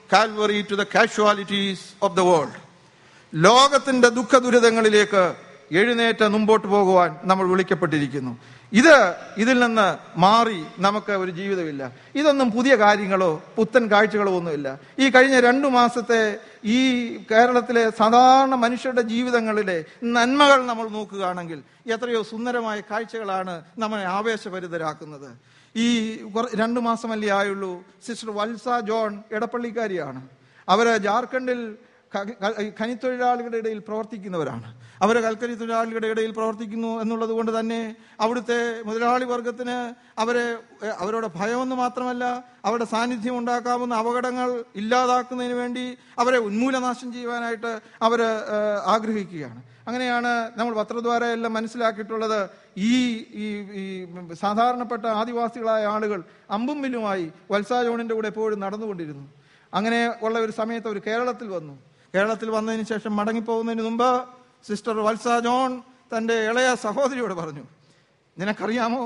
Calvary to the casualties of the world ലോകത്തിന്റെ ദുഃഖ ദുരിതങ്ങളിലേക്ക് എഴുന്നേറ്റ് മുമ്പോട്ട് പോകുവാൻ നമ്മൾ വിളിക്കപ്പെട്ടിരിക്കുന്നു ഇത് ഇതിൽ നിന്ന് മാറി നമുക്ക് ഒരു ജീവിതമില്ല ഇതൊന്നും പുതിയ കാര്യങ്ങളോ പുത്തൻ കാഴ്ചകളോ ഒന്നുമില്ല ഈ കഴിഞ്ഞ രണ്ടു മാസത്തെ ഈ കേരളത്തിലെ സാധാരണ മനുഷ്യരുടെ ജീവിതങ്ങളിലെ നന്മകൾ നമ്മൾ നോക്കുകയാണെങ്കിൽ എത്രയോ സുന്ദരമായ കാഴ്ചകളാണ് നമ്മെ ആവേശഭരിതരാക്കുന്നത് ഈ കുറ- രണ്ടു മാസമല്ലേ ആയുള്ളൂ സിസ്റ്റർ വത്സ ജോൺ എടപ്പള്ളിക്കാരിയാണ് അവര് ജാർഖണ്ഡിൽ ക- ക- ഈ ഖനിത്തൊഴിലാളികളുടെ ഇടയിൽ പ്രവർത്തിക്കുന്നവരാണ് അവർ കൽക്കരി തൊഴിലാളികളുടെ ഇടയിൽ പ്രവർത്തിക്കുന്നു എന്നുള്ളത് കൊണ്ട് തന്നെ അവിടുത്തെ മുതലാളി വർഗത്തിന് അവരെ എ, അവരുടെ ഭയമെന്ന് മാത്രമല്ല അവരുടെ സാന്നിധ്യം ഉണ്ടാക്കാവുന്ന അപകടങ്ങൾ ഇല്ലാതാക്കുന്നതിന് വേണ്ടി അവരെ ഉന്മൂലനാശം ചെയ്യുവാനായിട്ട് അവർ ആഗ്രഹിക്കുകയാണ് അങ്ങനെയാണ് നമ്മൾ പത്രദ്വാര എല്ലാം മനസ്സിലാക്കിയിട്ടുള്ളത് ഈ ഈ ഈ സാധാരണപ്പെട്ട ആദിവാസികളായ ആളുകൾ അമ്പും വില്ലുമായി വത്സാ ജോണിന്റെ കൂടെ എപ്പോഴും നടന്നുകൊണ്ടിരുന്നു അങ്ങനെ ഉള്ള ഒരു സമയത്ത് അവർ കേരളത്തിൽ വന്നു കേരളത്തിൽ വന്നതിന് ശേഷം മടങ്ങിപ്പോകുന്നതിന് മുമ്പ് സിസ്റ്റർ വത്സ ജോൺ തന്റെ ഇളയ സഹോദരിയോട് പറഞ്ഞു നിനക്കറിയാമോ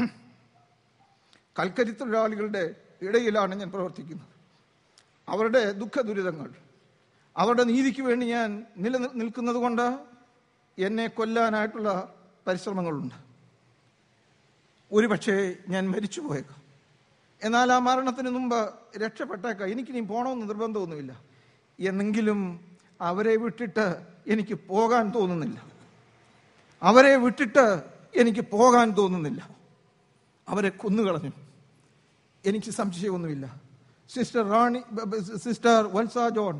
കൽക്കരി തൊഴിലാളികളുടെ ഇടയിലാണ് ഞാൻ പ്രവർത്തിക്കുന്നത് അവരുടെ ദുഃഖ ദുരിതങ്ങൾ അവരുടെ നീതിക്ക് വേണ്ടി ഞാൻ നില നിൽക്കുന്നത് കൊണ്ട് എന്നെ കൊല്ലാനായിട്ടുള്ള പരിശ്രമങ്ങളുണ്ട് ഒരു പക്ഷേ ഞാൻ മരിച്ചു പോയേക്കാം എന്നാൽ ആ മരണത്തിന് മുമ്പ് രക്ഷപ്പെട്ടേക്കാം എനിക്കിനി പോകണമെന്ന് നിർബന്ധമൊന്നുമില്ല എന്നെങ്കിലും അവരെ വിട്ടിട്ട് എനിക്ക് പോകാൻ തോന്നുന്നില്ല അവരെ വിട്ടിട്ട് എനിക്ക് പോകാൻ തോന്നുന്നില്ല അവരെ കൊന്നുകളഞ്ഞു എനിക്ക് സംശയമൊന്നുമില്ല സിസ്റ്റർ റാണി ബ- ബ- സിസ്റ്റർ വത്സ ജോൺ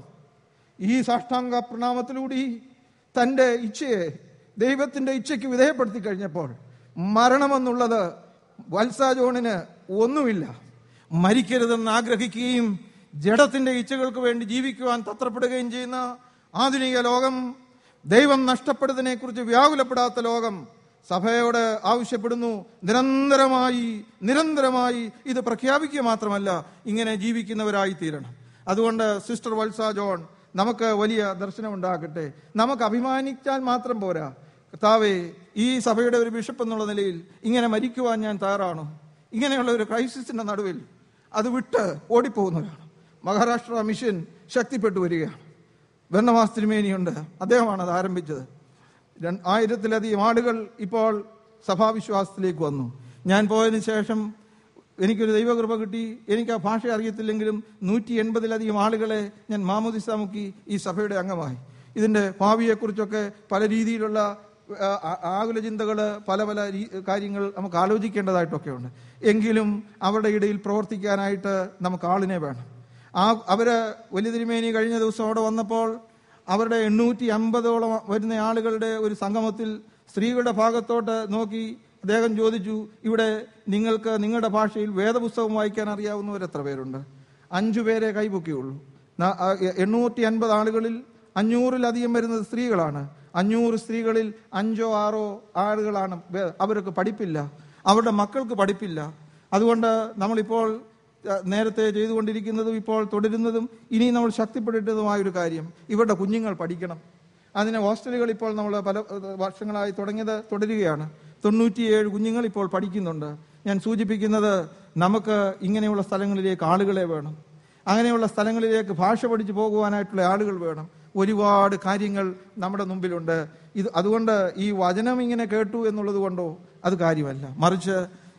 ഈ സാഷ്ടാംഗ പ്രണാമത്തിലൂടെ തൻ്റെ ഇച്ഛയെ ദൈവത്തിന്റെ ഇച്ഛയ്ക്ക് വിധേയപ്പെടുത്തി കഴിഞ്ഞപ്പോൾ മരണമെന്നുള്ളത് വത്സ ജോണിന് ഒന്നുമില്ല മരിക്കരുതെന്ന് ആഗ്രഹിക്കുകയും ജഡത്തിന്റെ ഇച്ഛകൾക്ക് വേണ്ടി ജീവിക്കുവാൻ തത്രപ്പെടുകയും ചെയ്യുന്ന ആധുനിക ലോകം ദൈവം നഷ്ടപ്പെടുന്നതിനെ കുറിച്ച് വ്യാകുലപ്പെടാത്ത ലോകം സഭയോട് ആവശ്യപ്പെടുന്നു നിരന്തരമായി നിരന്തരമായി ഇത് പ്രഖ്യാപിക്കുക മാത്രമല്ല ഇങ്ങനെ ജീവിക്കുന്നവരായി തീരണം അതുകൊണ്ട് സിസ്റ്റർ വത്സ ജോൺ നമുക്ക് വലിയ ദർശനം ഉണ്ടാകട്ടെ നമുക്ക് അഭിമാനിച്ചാൽ മാത്രം പോരാ കർത്താവേ ഈ സഭയുടെ ഒരു ബിഷപ്പ് എന്നുള്ള നിലയിൽ ഇങ്ങനെ മരിക്കുവാൻ ഞാൻ തയ്യാറാണോ ഇങ്ങനെയുള്ള ഒരു ക്രൈസിസിന്റെ നടുവിൽ അത് വിട്ട് ഓടിപ്പോകുന്നവരാണ് മഹാരാഷ്ട്ര മിഷൻ ശക്തിപ്പെട്ടു വരികയാണ് ഭരണമാസ് തിരുമേനിയുണ്ട് അദ്ദേഹമാണ് അത് ആരംഭിച്ചത് രണ്ട് ആയിരത്തിലധികം ആളുകൾ ഇപ്പോൾ സഭാവിശ്വാസത്തിലേക്ക് വന്നു ഞാൻ പോയതിനു ശേഷം എനിക്കൊരു ദൈവകൃപ കിട്ടി എനിക്ക് ആ ഭാഷ അറിയത്തില്ലെങ്കിലും നൂറ്റി എൺപതിലധികം ആളുകളെ ഞാൻ മാമോദിസ മുക്കി ഈ സഭയുടെ അംഗമായി ഇതിന്റെ ഭാവിയെക്കുറിച്ചൊക്കെ പല രീതിയിലുള്ള ആ, ആ- ആകുല ചിന്തകൾ പല പല രീ- കാര്യങ്ങൾ നമുക്ക് ആലോചിക്കേണ്ടതായിട്ടൊക്കെ ഉണ്ട് എങ്കിലും അവരുടെ ഇടയിൽ പ്രവർത്തിക്കാനായിട്ട് നമുക്ക് ആളിനെ വേണം ആ അവര് വലിയ തിരുമേനി കഴിഞ്ഞ ദിവസം അവിടെ വന്നപ്പോൾ അവരുടെ എണ്ണൂറ്റി അമ്പതോളം വരുന്ന ആളുകളുടെ ഒരു സംഗമത്തിൽ സ്ത്രീകളുടെ ഭാഗത്തോട്ട് നോക്കി അദ്ദേഹം ചോദിച്ചു ഇവിടെ നിങ്ങൾക്ക് നിങ്ങളുടെ ഭാഷയിൽ വേദപുസ്തകം വായിക്കാൻ അറിയാവുന്നവർ എത്ര പേരുണ്ട് അഞ്ചു പേരെ കൈപൊക്കിയുള്ളൂ ന- ആ, എ- എണ്ണൂറ്റി അൻപത് ആളുകളിൽ അഞ്ഞൂറിലധികം വരുന്നത് സ്ത്രീകളാണ് അഞ്ഞൂറ് സ്ത്രീകളിൽ അഞ്ചോ ആറോ ആളുകളാണ് വേ- അവർക്ക് പഠിപ്പില്ല അവരുടെ മക്കൾക്ക് പഠിപ്പില്ല അതുകൊണ്ട് നമ്മളിപ്പോൾ അഹ് നേരത്തെ ചെയ്തുകൊണ്ടിരിക്കുന്നതും ഇപ്പോൾ തുടരുന്നതും ഇനി നമ്മൾ ശക്തിപ്പെടേണ്ടതുമായ ഒരു കാര്യം ഇവരുടെ കുഞ്ഞുങ്ങൾ പഠിക്കണം അതിന് ഹോസ്റ്റലുകൾ ഇപ്പോൾ നമ്മൾ പല അഹ് വർഷങ്ങളായി തുടങ്ങിയത് തുടരുകയാണ് തൊണ്ണൂറ്റിയേഴ് കുഞ്ഞുങ്ങൾ ഇപ്പോൾ പഠിക്കുന്നുണ്ട് ഞാൻ സൂചിപ്പിക്കുന്നത് നമുക്ക് ഇങ്ങനെയുള്ള സ്ഥലങ്ങളിലേക്ക് ആളുകളെ വേണം അങ്ങനെയുള്ള സ്ഥലങ്ങളിലേക്ക് ഭാഷ പഠിച്ചു പോകുവാനായിട്ടുള്ള ആളുകൾ വേണം ഒരുപാട് കാര്യങ്ങൾ നമ്മുടെ മുമ്പിലുണ്ട് ഇത് അതുകൊണ്ട് ഈ വചനം ഇങ്ങനെ കേട്ടു എന്നുള്ളത് കൊണ്ടോ അത് കാര്യമല്ല മറിച്ച്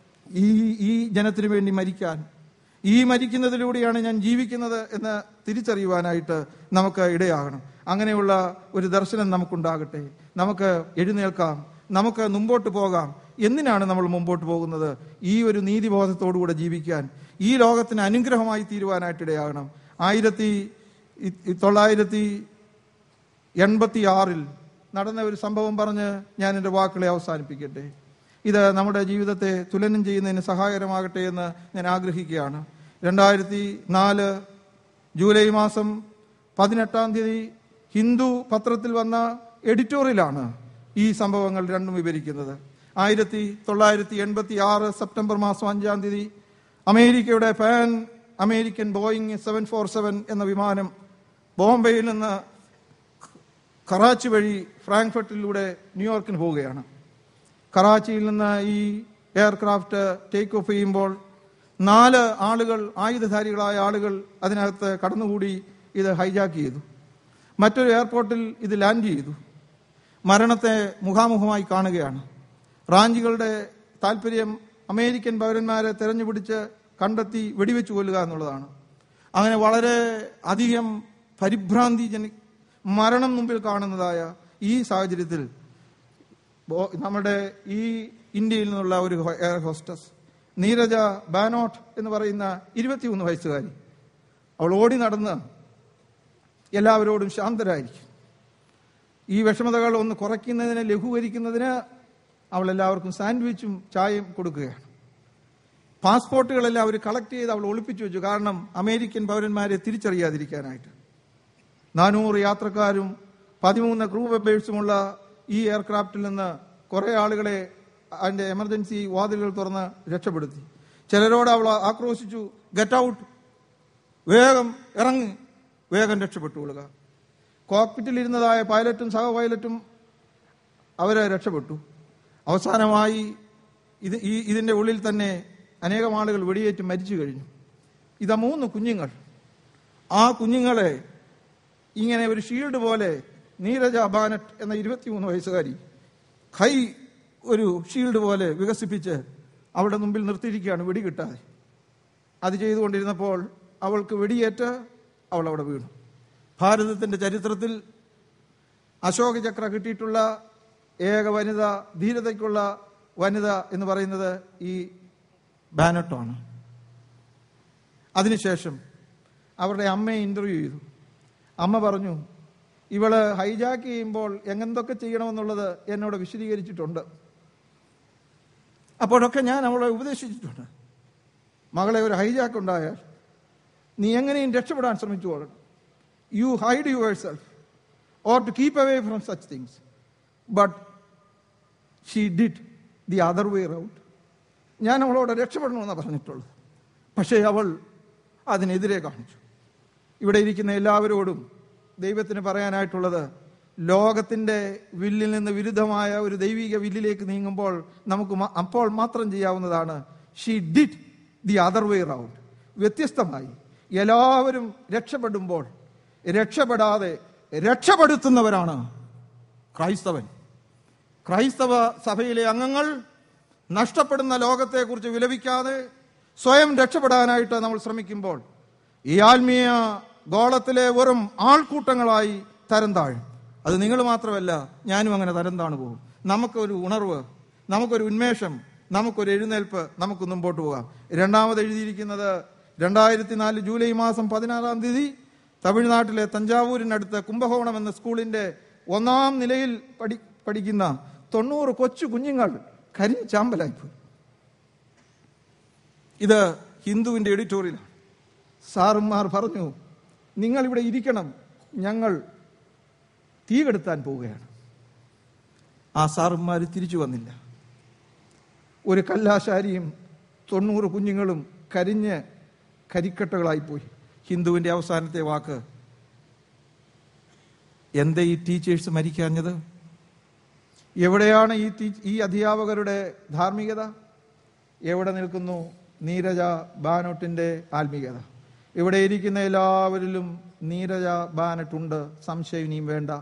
ഈ ഈ ജനത്തിനു വേണ്ടി മരിക്കാൻ ഈ മരിക്കുന്നതിലൂടെയാണ് ഞാൻ ജീവിക്കുന്നത് എന്ന് തിരിച്ചറിയുവാനായിട്ട് നമുക്ക് ഇടയാകണം അങ്ങനെയുള്ള ഒരു ദർശനം നമുക്കുണ്ടാകട്ടെ നമുക്ക് എഴുന്നേൽക്കാം നമുക്ക് മുമ്പോട്ട് പോകാം എന്തിനാണ് നമ്മൾ മുമ്പോട്ട് പോകുന്നത് ഈ ഒരു നീതിബോധത്തോടുകൂടെ ജീവിക്കാൻ ഈ ലോകത്തിന് അനുഗ്രഹമായി തീരുവാനായിട്ട് ഇടയാകണം ആയിരത്തി ഇ- ഇ- തൊള്ളായിരത്തി എൺപത്തി ആറിൽ നടന്ന ഒരു സംഭവം പറഞ്ഞ് ഞാൻ എൻ്റെ വാക്കുകളെ അവസാനിപ്പിക്കട്ടെ ഇത് നമ്മുടെ ജീവിതത്തെ തുലനം ചെയ്യുന്നതിന് സഹായകരമാകട്ടെ എന്ന് ഞാൻ ആഗ്രഹിക്കുകയാണ് രണ്ടായിരത്തി നാല് ജൂലൈ മാസം പതിനെട്ടാം തീയതി ഹിന്ദു പത്രത്തിൽ വന്ന എഡിറ്റോറിയലാണ് ഈ സംഭവങ്ങൾ രണ്ടും വിവരിക്കുന്നത് ആയിരത്തി തൊള്ളായിരത്തി എൺപത്തി ആറ് സെപ്റ്റംബർ മാസം അഞ്ചാം തീയതി അമേരിക്കയുടെ Pan American Boeing seven four seven എന്ന വിമാനം ബോംബെയിൽ നിന്ന് കറാച്ചി വഴി ഫ്രാങ്ക്ഫർട്ടിലൂടെ ന്യൂയോർക്കിന് പോവുകയാണ് കറാച്ചിയിൽ നിന്ന് ഈ എയർക്രാഫ്റ്റ് ടേക്ക് ഓഫ് ചെയ്യുമ്പോൾ നാല് ആളുകൾ ആയുധധാരികളായ ആളുകൾ അതിനകത്ത് കടന്നുകൂടി ഇത് ഹൈജാക്ക് ചെയ്തു മറ്റൊരു എയർപോർട്ടിൽ ഇത് ലാൻഡ് ചെയ്തു മരണത്തെ മുഖാമുഖമായി കാണുകയാണ് റാഞ്ചികളുടെ താല്പര്യം അമേരിക്കൻ പൗരന്മാരെ തെരഞ്ഞുപിടിച്ച് കണ്ടെത്തി വെടിവെച്ച് കൊല്ലുക എന്നുള്ളതാണ് അങ്ങനെ വളരെ അധികം പരിഭ്രാന്തി ജനി മരണം മുമ്പിൽ കാണുന്നതായ ഈ സാഹചര്യത്തിൽ ബോ- നമ്മുടെ ഈ ഇന്ത്യയിൽ നിന്നുള്ള ഒരു ഹോ- എയർ ഹോസ്റ്റസ് നീരജ ബാനോട്ട് എന്ന് പറയുന്ന ഇരുപത്തിമൂന്ന് വയസ്സുകാരി അവൾ ഓടി നടന്ന് എല്ലാവരോടും ശാന്തരായിരിക്കും ഈ വിഷമതകൾ ഒന്ന് കുറയ്ക്കുന്നതിന് ലഘൂകരിക്കുന്നതിന് അവൾ എല്ലാവർക്കും സാൻഡ്വിച്ചും ചായയും കൊടുക്കുകയാണ് പാസ്പോർട്ടുകളെല്ലാം അവർ കളക്ട് ചെയ്ത് അവൾ ഒളിപ്പിച്ചു വെച്ചു കാരണം അമേരിക്കൻ പൗരന്മാരെ തിരിച്ചറിയാതിരിക്കാനായിട്ട് നാനൂറ് യാത്രക്കാരും പതിമൂന്ന് ക്രൂ മെമ്പേഴ്സുമുള്ള ഈ എയർക്രാഫ്റ്റിൽ നിന്ന് കുറെ ആളുകളെ അതിന്റെ എമർജൻസി വാതിലുകൾ തുറന്ന് രക്ഷപ്പെടുത്തി ചിലരോട് അവൾ ആക്രോശിച്ചു ഗെറ്റ് ഔട്ട് വേഗം ഇറങ്ങി വേഗം രക്ഷപ്പെട്ടുകൊള്ളുക കോക്പിറ്റിൽ ഇരുന്നതായ പൈലറ്റും സഹ പൈലറ്റും അവരെ രക്ഷപ്പെട്ടു അവസാനമായി ഇത് ഈ ഇതിന്റെ ഉള്ളിൽ തന്നെ അനേകം ആളുകൾ വെടിയേറ്റ് മരിച്ചു കഴിഞ്ഞു ഇതാ മൂന്ന് കുഞ്ഞുങ്ങൾ ആ കുഞ്ഞുങ്ങളെ ഇങ്ങനെ ഒരു ഷീൽഡ് പോലെ നീരജ ബാനറ്റ് എന്ന ഇരുപത്തിമൂന്ന് വയസ്സുകാരി കൈ ഒരു ഷീൽഡ് പോലെ വികസിപ്പിച്ച് അവളുടെ മുമ്പിൽ നിർത്തിയിരിക്കുകയാണ് വെടി കിട്ടാതെ അത് ചെയ്തുകൊണ്ടിരുന്നപ്പോൾ അവൾക്ക് വെടിയേറ്റ് അവൾ അവിടെ വീണു ഭാരതത്തിന്റെ ചരിത്രത്തിൽ അശോക ചക്ര കിട്ടിയിട്ടുള്ള ഏക വനിത ധീരതയ്ക്കുള്ള വനിത എന്ന് പറയുന്നത് ഈ ബാനറ്റാണ് അതിനുശേഷം അവരുടെ അമ്മയെ ഇന്റർവ്യൂ ചെയ്തു അമ്മ പറഞ്ഞു ഇവള് ഹൈജാക്ക് ചെയ്യുമ്പോൾ എങ്ങന്തൊക്കെ ചെയ്യണമെന്നുള്ളത് എന്നോട് വിശദീകരിച്ചിട്ടുണ്ട് അപ്പോഴൊക്കെ ഞാൻ അവളെ ഉപദേശിച്ചിട്ടുണ്ട് മകളെ ഒരു ഹൈജാക്ക് ഉണ്ടായാൽ നീ എങ്ങനെയും രക്ഷപ്പെടാൻ ശ്രമിച്ചു കൊള്ളണം you hide yourself or to keep away from such things but she did the other way round ഞാൻ അവളോട് രക്ഷപ്പെടണമെന്നാണ് പറഞ്ഞിട്ടുള്ളത് പക്ഷേ അവൾ അതിനെതിരെ കാണിച്ചു ഇവിടെ ഇരിക്കുന്ന എല്ലാവരോടും ദൈവത്തിന് പറയാനായിട്ടുള്ളത് ലോകത്തിന്റെ വില്ലിൽ നിന്ന് വിരുദ്ധമായ ഒരു ദൈവിക വില്ലിലേക്ക് നീങ്ങുമ്പോൾ നമുക്ക് മ- അപ്പോൾ മാത്രം ചെയ്യാവുന്നതാണ് she did the other way round വ്യത്യസ്തമായി എല്ലാവരും രക്ഷപ്പെടുമ്പോൾ രക്ഷപ്പെടാതെ രക്ഷപ്പെടുത്തുന്നവരാണ് ക്രൈസ്തവൻ ക്രൈസ്തവ സഭയിലെ അംഗങ്ങൾ നഷ്ടപ്പെടുന്ന ലോകത്തെക്കുറിച്ച് വിലപിക്കാതെ സ്വയം രക്ഷപ്പെടാനായിട്ട് നമ്മൾ ശ്രമിക്കുമ്പോൾ ഈ ആത്മീയ ഗോളത്തിലെ വെറും ആൾക്കൂട്ടങ്ങളായി തരം താഴും അത് നിങ്ങൾ മാത്രമല്ല ഞാനും അങ്ങനെ തരം താണു പോകും നമുക്കൊരു ഉണർവ് നമുക്കൊരു ഉന്മേഷം നമുക്കൊരു എഴുന്നേൽപ്പ് നമുക്ക് മുമ്പോട്ട് പോകാം രണ്ടാമത് എഴുതിയിരിക്കുന്നത് രണ്ടായിരത്തി നാല് ജൂലൈ മാസം പതിനാറാം തീയതി തമിഴ്നാട്ടിലെ തഞ്ചാവൂരിനടുത്ത് കുംഭകോണം എന്ന സ്കൂളിന്റെ ഒന്നാം നിലയിൽ പഠി പഠിക്കുന്ന തൊണ്ണൂറ് കൊച്ചു കുഞ്ഞുങ്ങൾ കരിഞ്ചാമ്പലായിപ്പോയി ഇത് ഹിന്ദുവിന്റെ എഡിറ്റോറിയലാണ് സാറുമാർ പറഞ്ഞു നിങ്ങൾ ഇവിടെ ഇരിക്കണം ഞങ്ങൾ തീ കെടുത്താൻ പോവുകയാണ് ആ സാറുമാർ തിരിച്ചു വന്നില്ല ഒരു കല്ലാശാരിയും തൊണ്ണൂറ് കുഞ്ഞുങ്ങളും കരിഞ്ഞ് കരിക്കട്ടകളായിപ്പോയി ഹിന്ദുവിന്റെ അവസാനത്തെ വാക്ക് എന്താ ഈ ടീച്ചേഴ്സ് മരിക്കാഞ്ഞത് എവിടെയാണ് ഈ ടീ- ഈ അധ്യാപകരുടെ ധാർമ്മികത എവിടെ നിൽക്കുന്നു നീരജ ബാനോട്ടിന്റെ ആത്മീയത ഇവിടെ ഇരിക്കുന്ന എല്ലാവരിലും നീരജ ബാനട്ടുണ്ട് സംശയം ഇനിയും വേണ്ട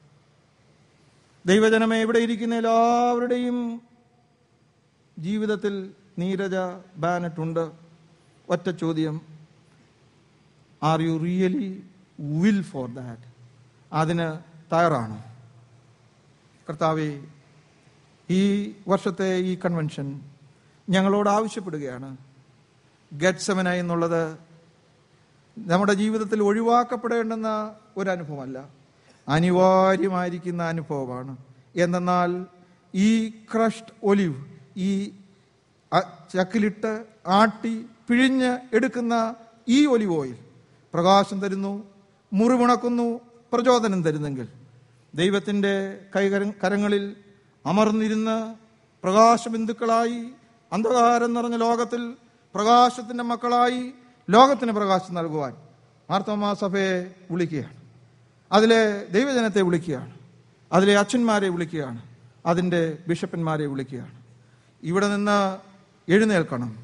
ദൈവജനമേ ഇവിടെ ഇരിക്കുന്ന എല്ലാവരുടെയും ജീവിതത്തിൽ നീരജ ബാനറ്റുണ്ട് ഒറ്റ ചോദ്യം are you really will for that അതിന് തയ്യാറാണ് കർത്താവെ ഈ വർഷത്തെ ഈ കൺവെൻഷൻ ഞങ്ങളോട് ആവശ്യപ്പെടുകയാണ് ഗഡ്സമന എന്നുള്ളത് നമ്മുടെ ജീവിതത്തിൽ ഒഴിവാക്കപ്പെടേണ്ടുന്ന ഒരു അനുഭവമല്ല അനിവാര്യമായിരിക്കുന്ന അനുഭവമാണ് എന്തെന്നാൽ ഈ ക്രഷ്ഡ് ഒലിവ് ഈ അ- ചക്കിലിട്ട് ആട്ടി പിഴിഞ്ഞ് എടുക്കുന്ന ഈ ഒലിവ് ഓയിൽ പ്രകാശം തരുന്നു മുറിവുണക്കുന്നു പ്രചോദനം തരുന്നെങ്കിൽ ദൈവത്തിൻ്റെ കൈകര കരങ്ങളിൽ അമർന്നിരുന്ന് പ്രകാശബിന്ദുക്കളായി അന്ധകാരം നിറഞ്ഞ ലോകത്തിൽ പ്രകാശത്തിന്റെ മക്കളായി ലോകത്തിന് പ്രകാശം നൽകുവാൻ മാർത്തോമാ സഭയെ വിളിക്കുകയാണ് അതിലെ ദൈവജനത്തെ വിളിക്കുകയാണ് അതിലെ അച്ഛന്മാരെ വിളിക്കുകയാണ് അതിൻ്റെ ബിഷപ്പന്മാരെ വിളിക്കുകയാണ് ഇവിടെ നിന്ന് എഴുന്നേൽക്കണം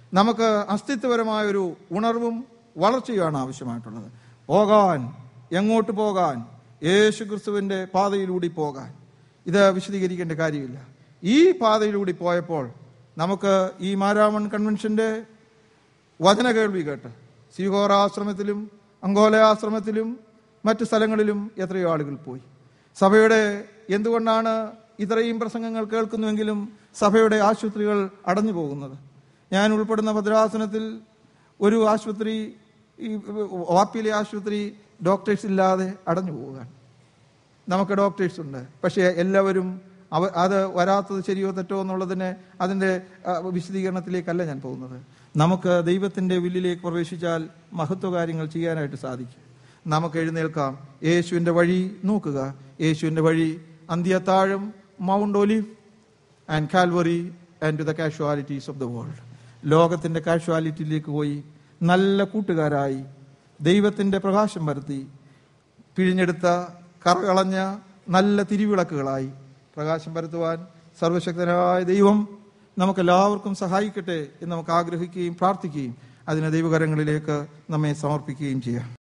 നമുക്ക് അസ്തിത്വപരമായ ഒരു ഉണർവും വളർച്ചയുമാണ് ആവശ്യമായിട്ടുള്ളത് പോകാൻ എങ്ങോട്ട് പോകാൻ യേശു ക്രിസ്തുവിൻ്റെ പാതയിലൂടെ പോകാൻ ഇത് വിശദീകരിക്കേണ്ട കാര്യമില്ല ഈ പാതയിലൂടെ പോയപ്പോൾ നമുക്ക് ഈ മാരാമൺ കൺവെൻഷന്റെ വചന കേൾവി കേട്ട് സീഹോറ ആശ്രമത്തിലും അങ്കോല ആശ്രമത്തിലും മറ്റ് സ്ഥലങ്ങളിലും എത്രയോ ആളുകൾ പോയി സഭയുടെ എന്തുകൊണ്ടാണ് ഇത്രയും പ്രസംഗങ്ങൾ കേൾക്കുന്നുവെങ്കിലും സഭയുടെ ആശുപത്രികൾ അടഞ്ഞു പോകുന്നത് ഞാൻ ഉൾപ്പെടുന്ന ഭദ്രാസനത്തിൽ ഒരു ആശുപത്രി ഈ വാപ്പിയിലെ ആശുപത്രി ഡോക്ടേഴ്സ് ഇല്ലാതെ അടഞ്ഞു പോവുകയാണ് നമുക്ക് ഡോക്ടേഴ്സ് ഉണ്ട് പക്ഷേ എല്ലാവരും അവ അത് വരാത്തത് ശരിയോ തെറ്റോ എന്നുള്ളതിന് അതിൻ്റെ ആ, വിശദീകരണത്തിലേക്കല്ല ഞാൻ പോകുന്നത് നമുക്ക് ദൈവത്തിൻ്റെ വില്ലിലേക്ക് പ്രവേശിച്ചാൽ മഹത്വ കാര്യങ്ങൾ ചെയ്യാനായിട്ട് സാധിക്കും നമുക്ക് എഴുന്നേൽക്കാം യേശുവിൻ്റെ വഴി നോക്കുക യേശുവിൻ്റെ വഴി അന്ത്യത്താഴം Mount Olive and Calvary and to the casualties of the world ലോകത്തിൻ്റെ കാഷ്വാലിറ്റിയിലേക്ക് പോയി നല്ല കൂട്ടുകാരായി ദൈവത്തിൻ്റെ പ്രകാശം വരുത്തി പിഴിഞ്ഞെടുത്ത കറകളഞ്ഞ നല്ല തിരിവിളക്കുകളായി പ്രകാശം പരത്തുവാൻ സർവശക്തനായ ദൈവം നമുക്കെല്ലാവർക്കും സഹായിക്കട്ടെ എന്ന് നമുക്ക് ആഗ്രഹിക്കുകയും പ്രാർത്ഥിക്കുകയും അതിന് ദൈവകരങ്ങളിലേക്ക് നമ്മെ സമർപ്പിക്കുകയും ചെയ്യാം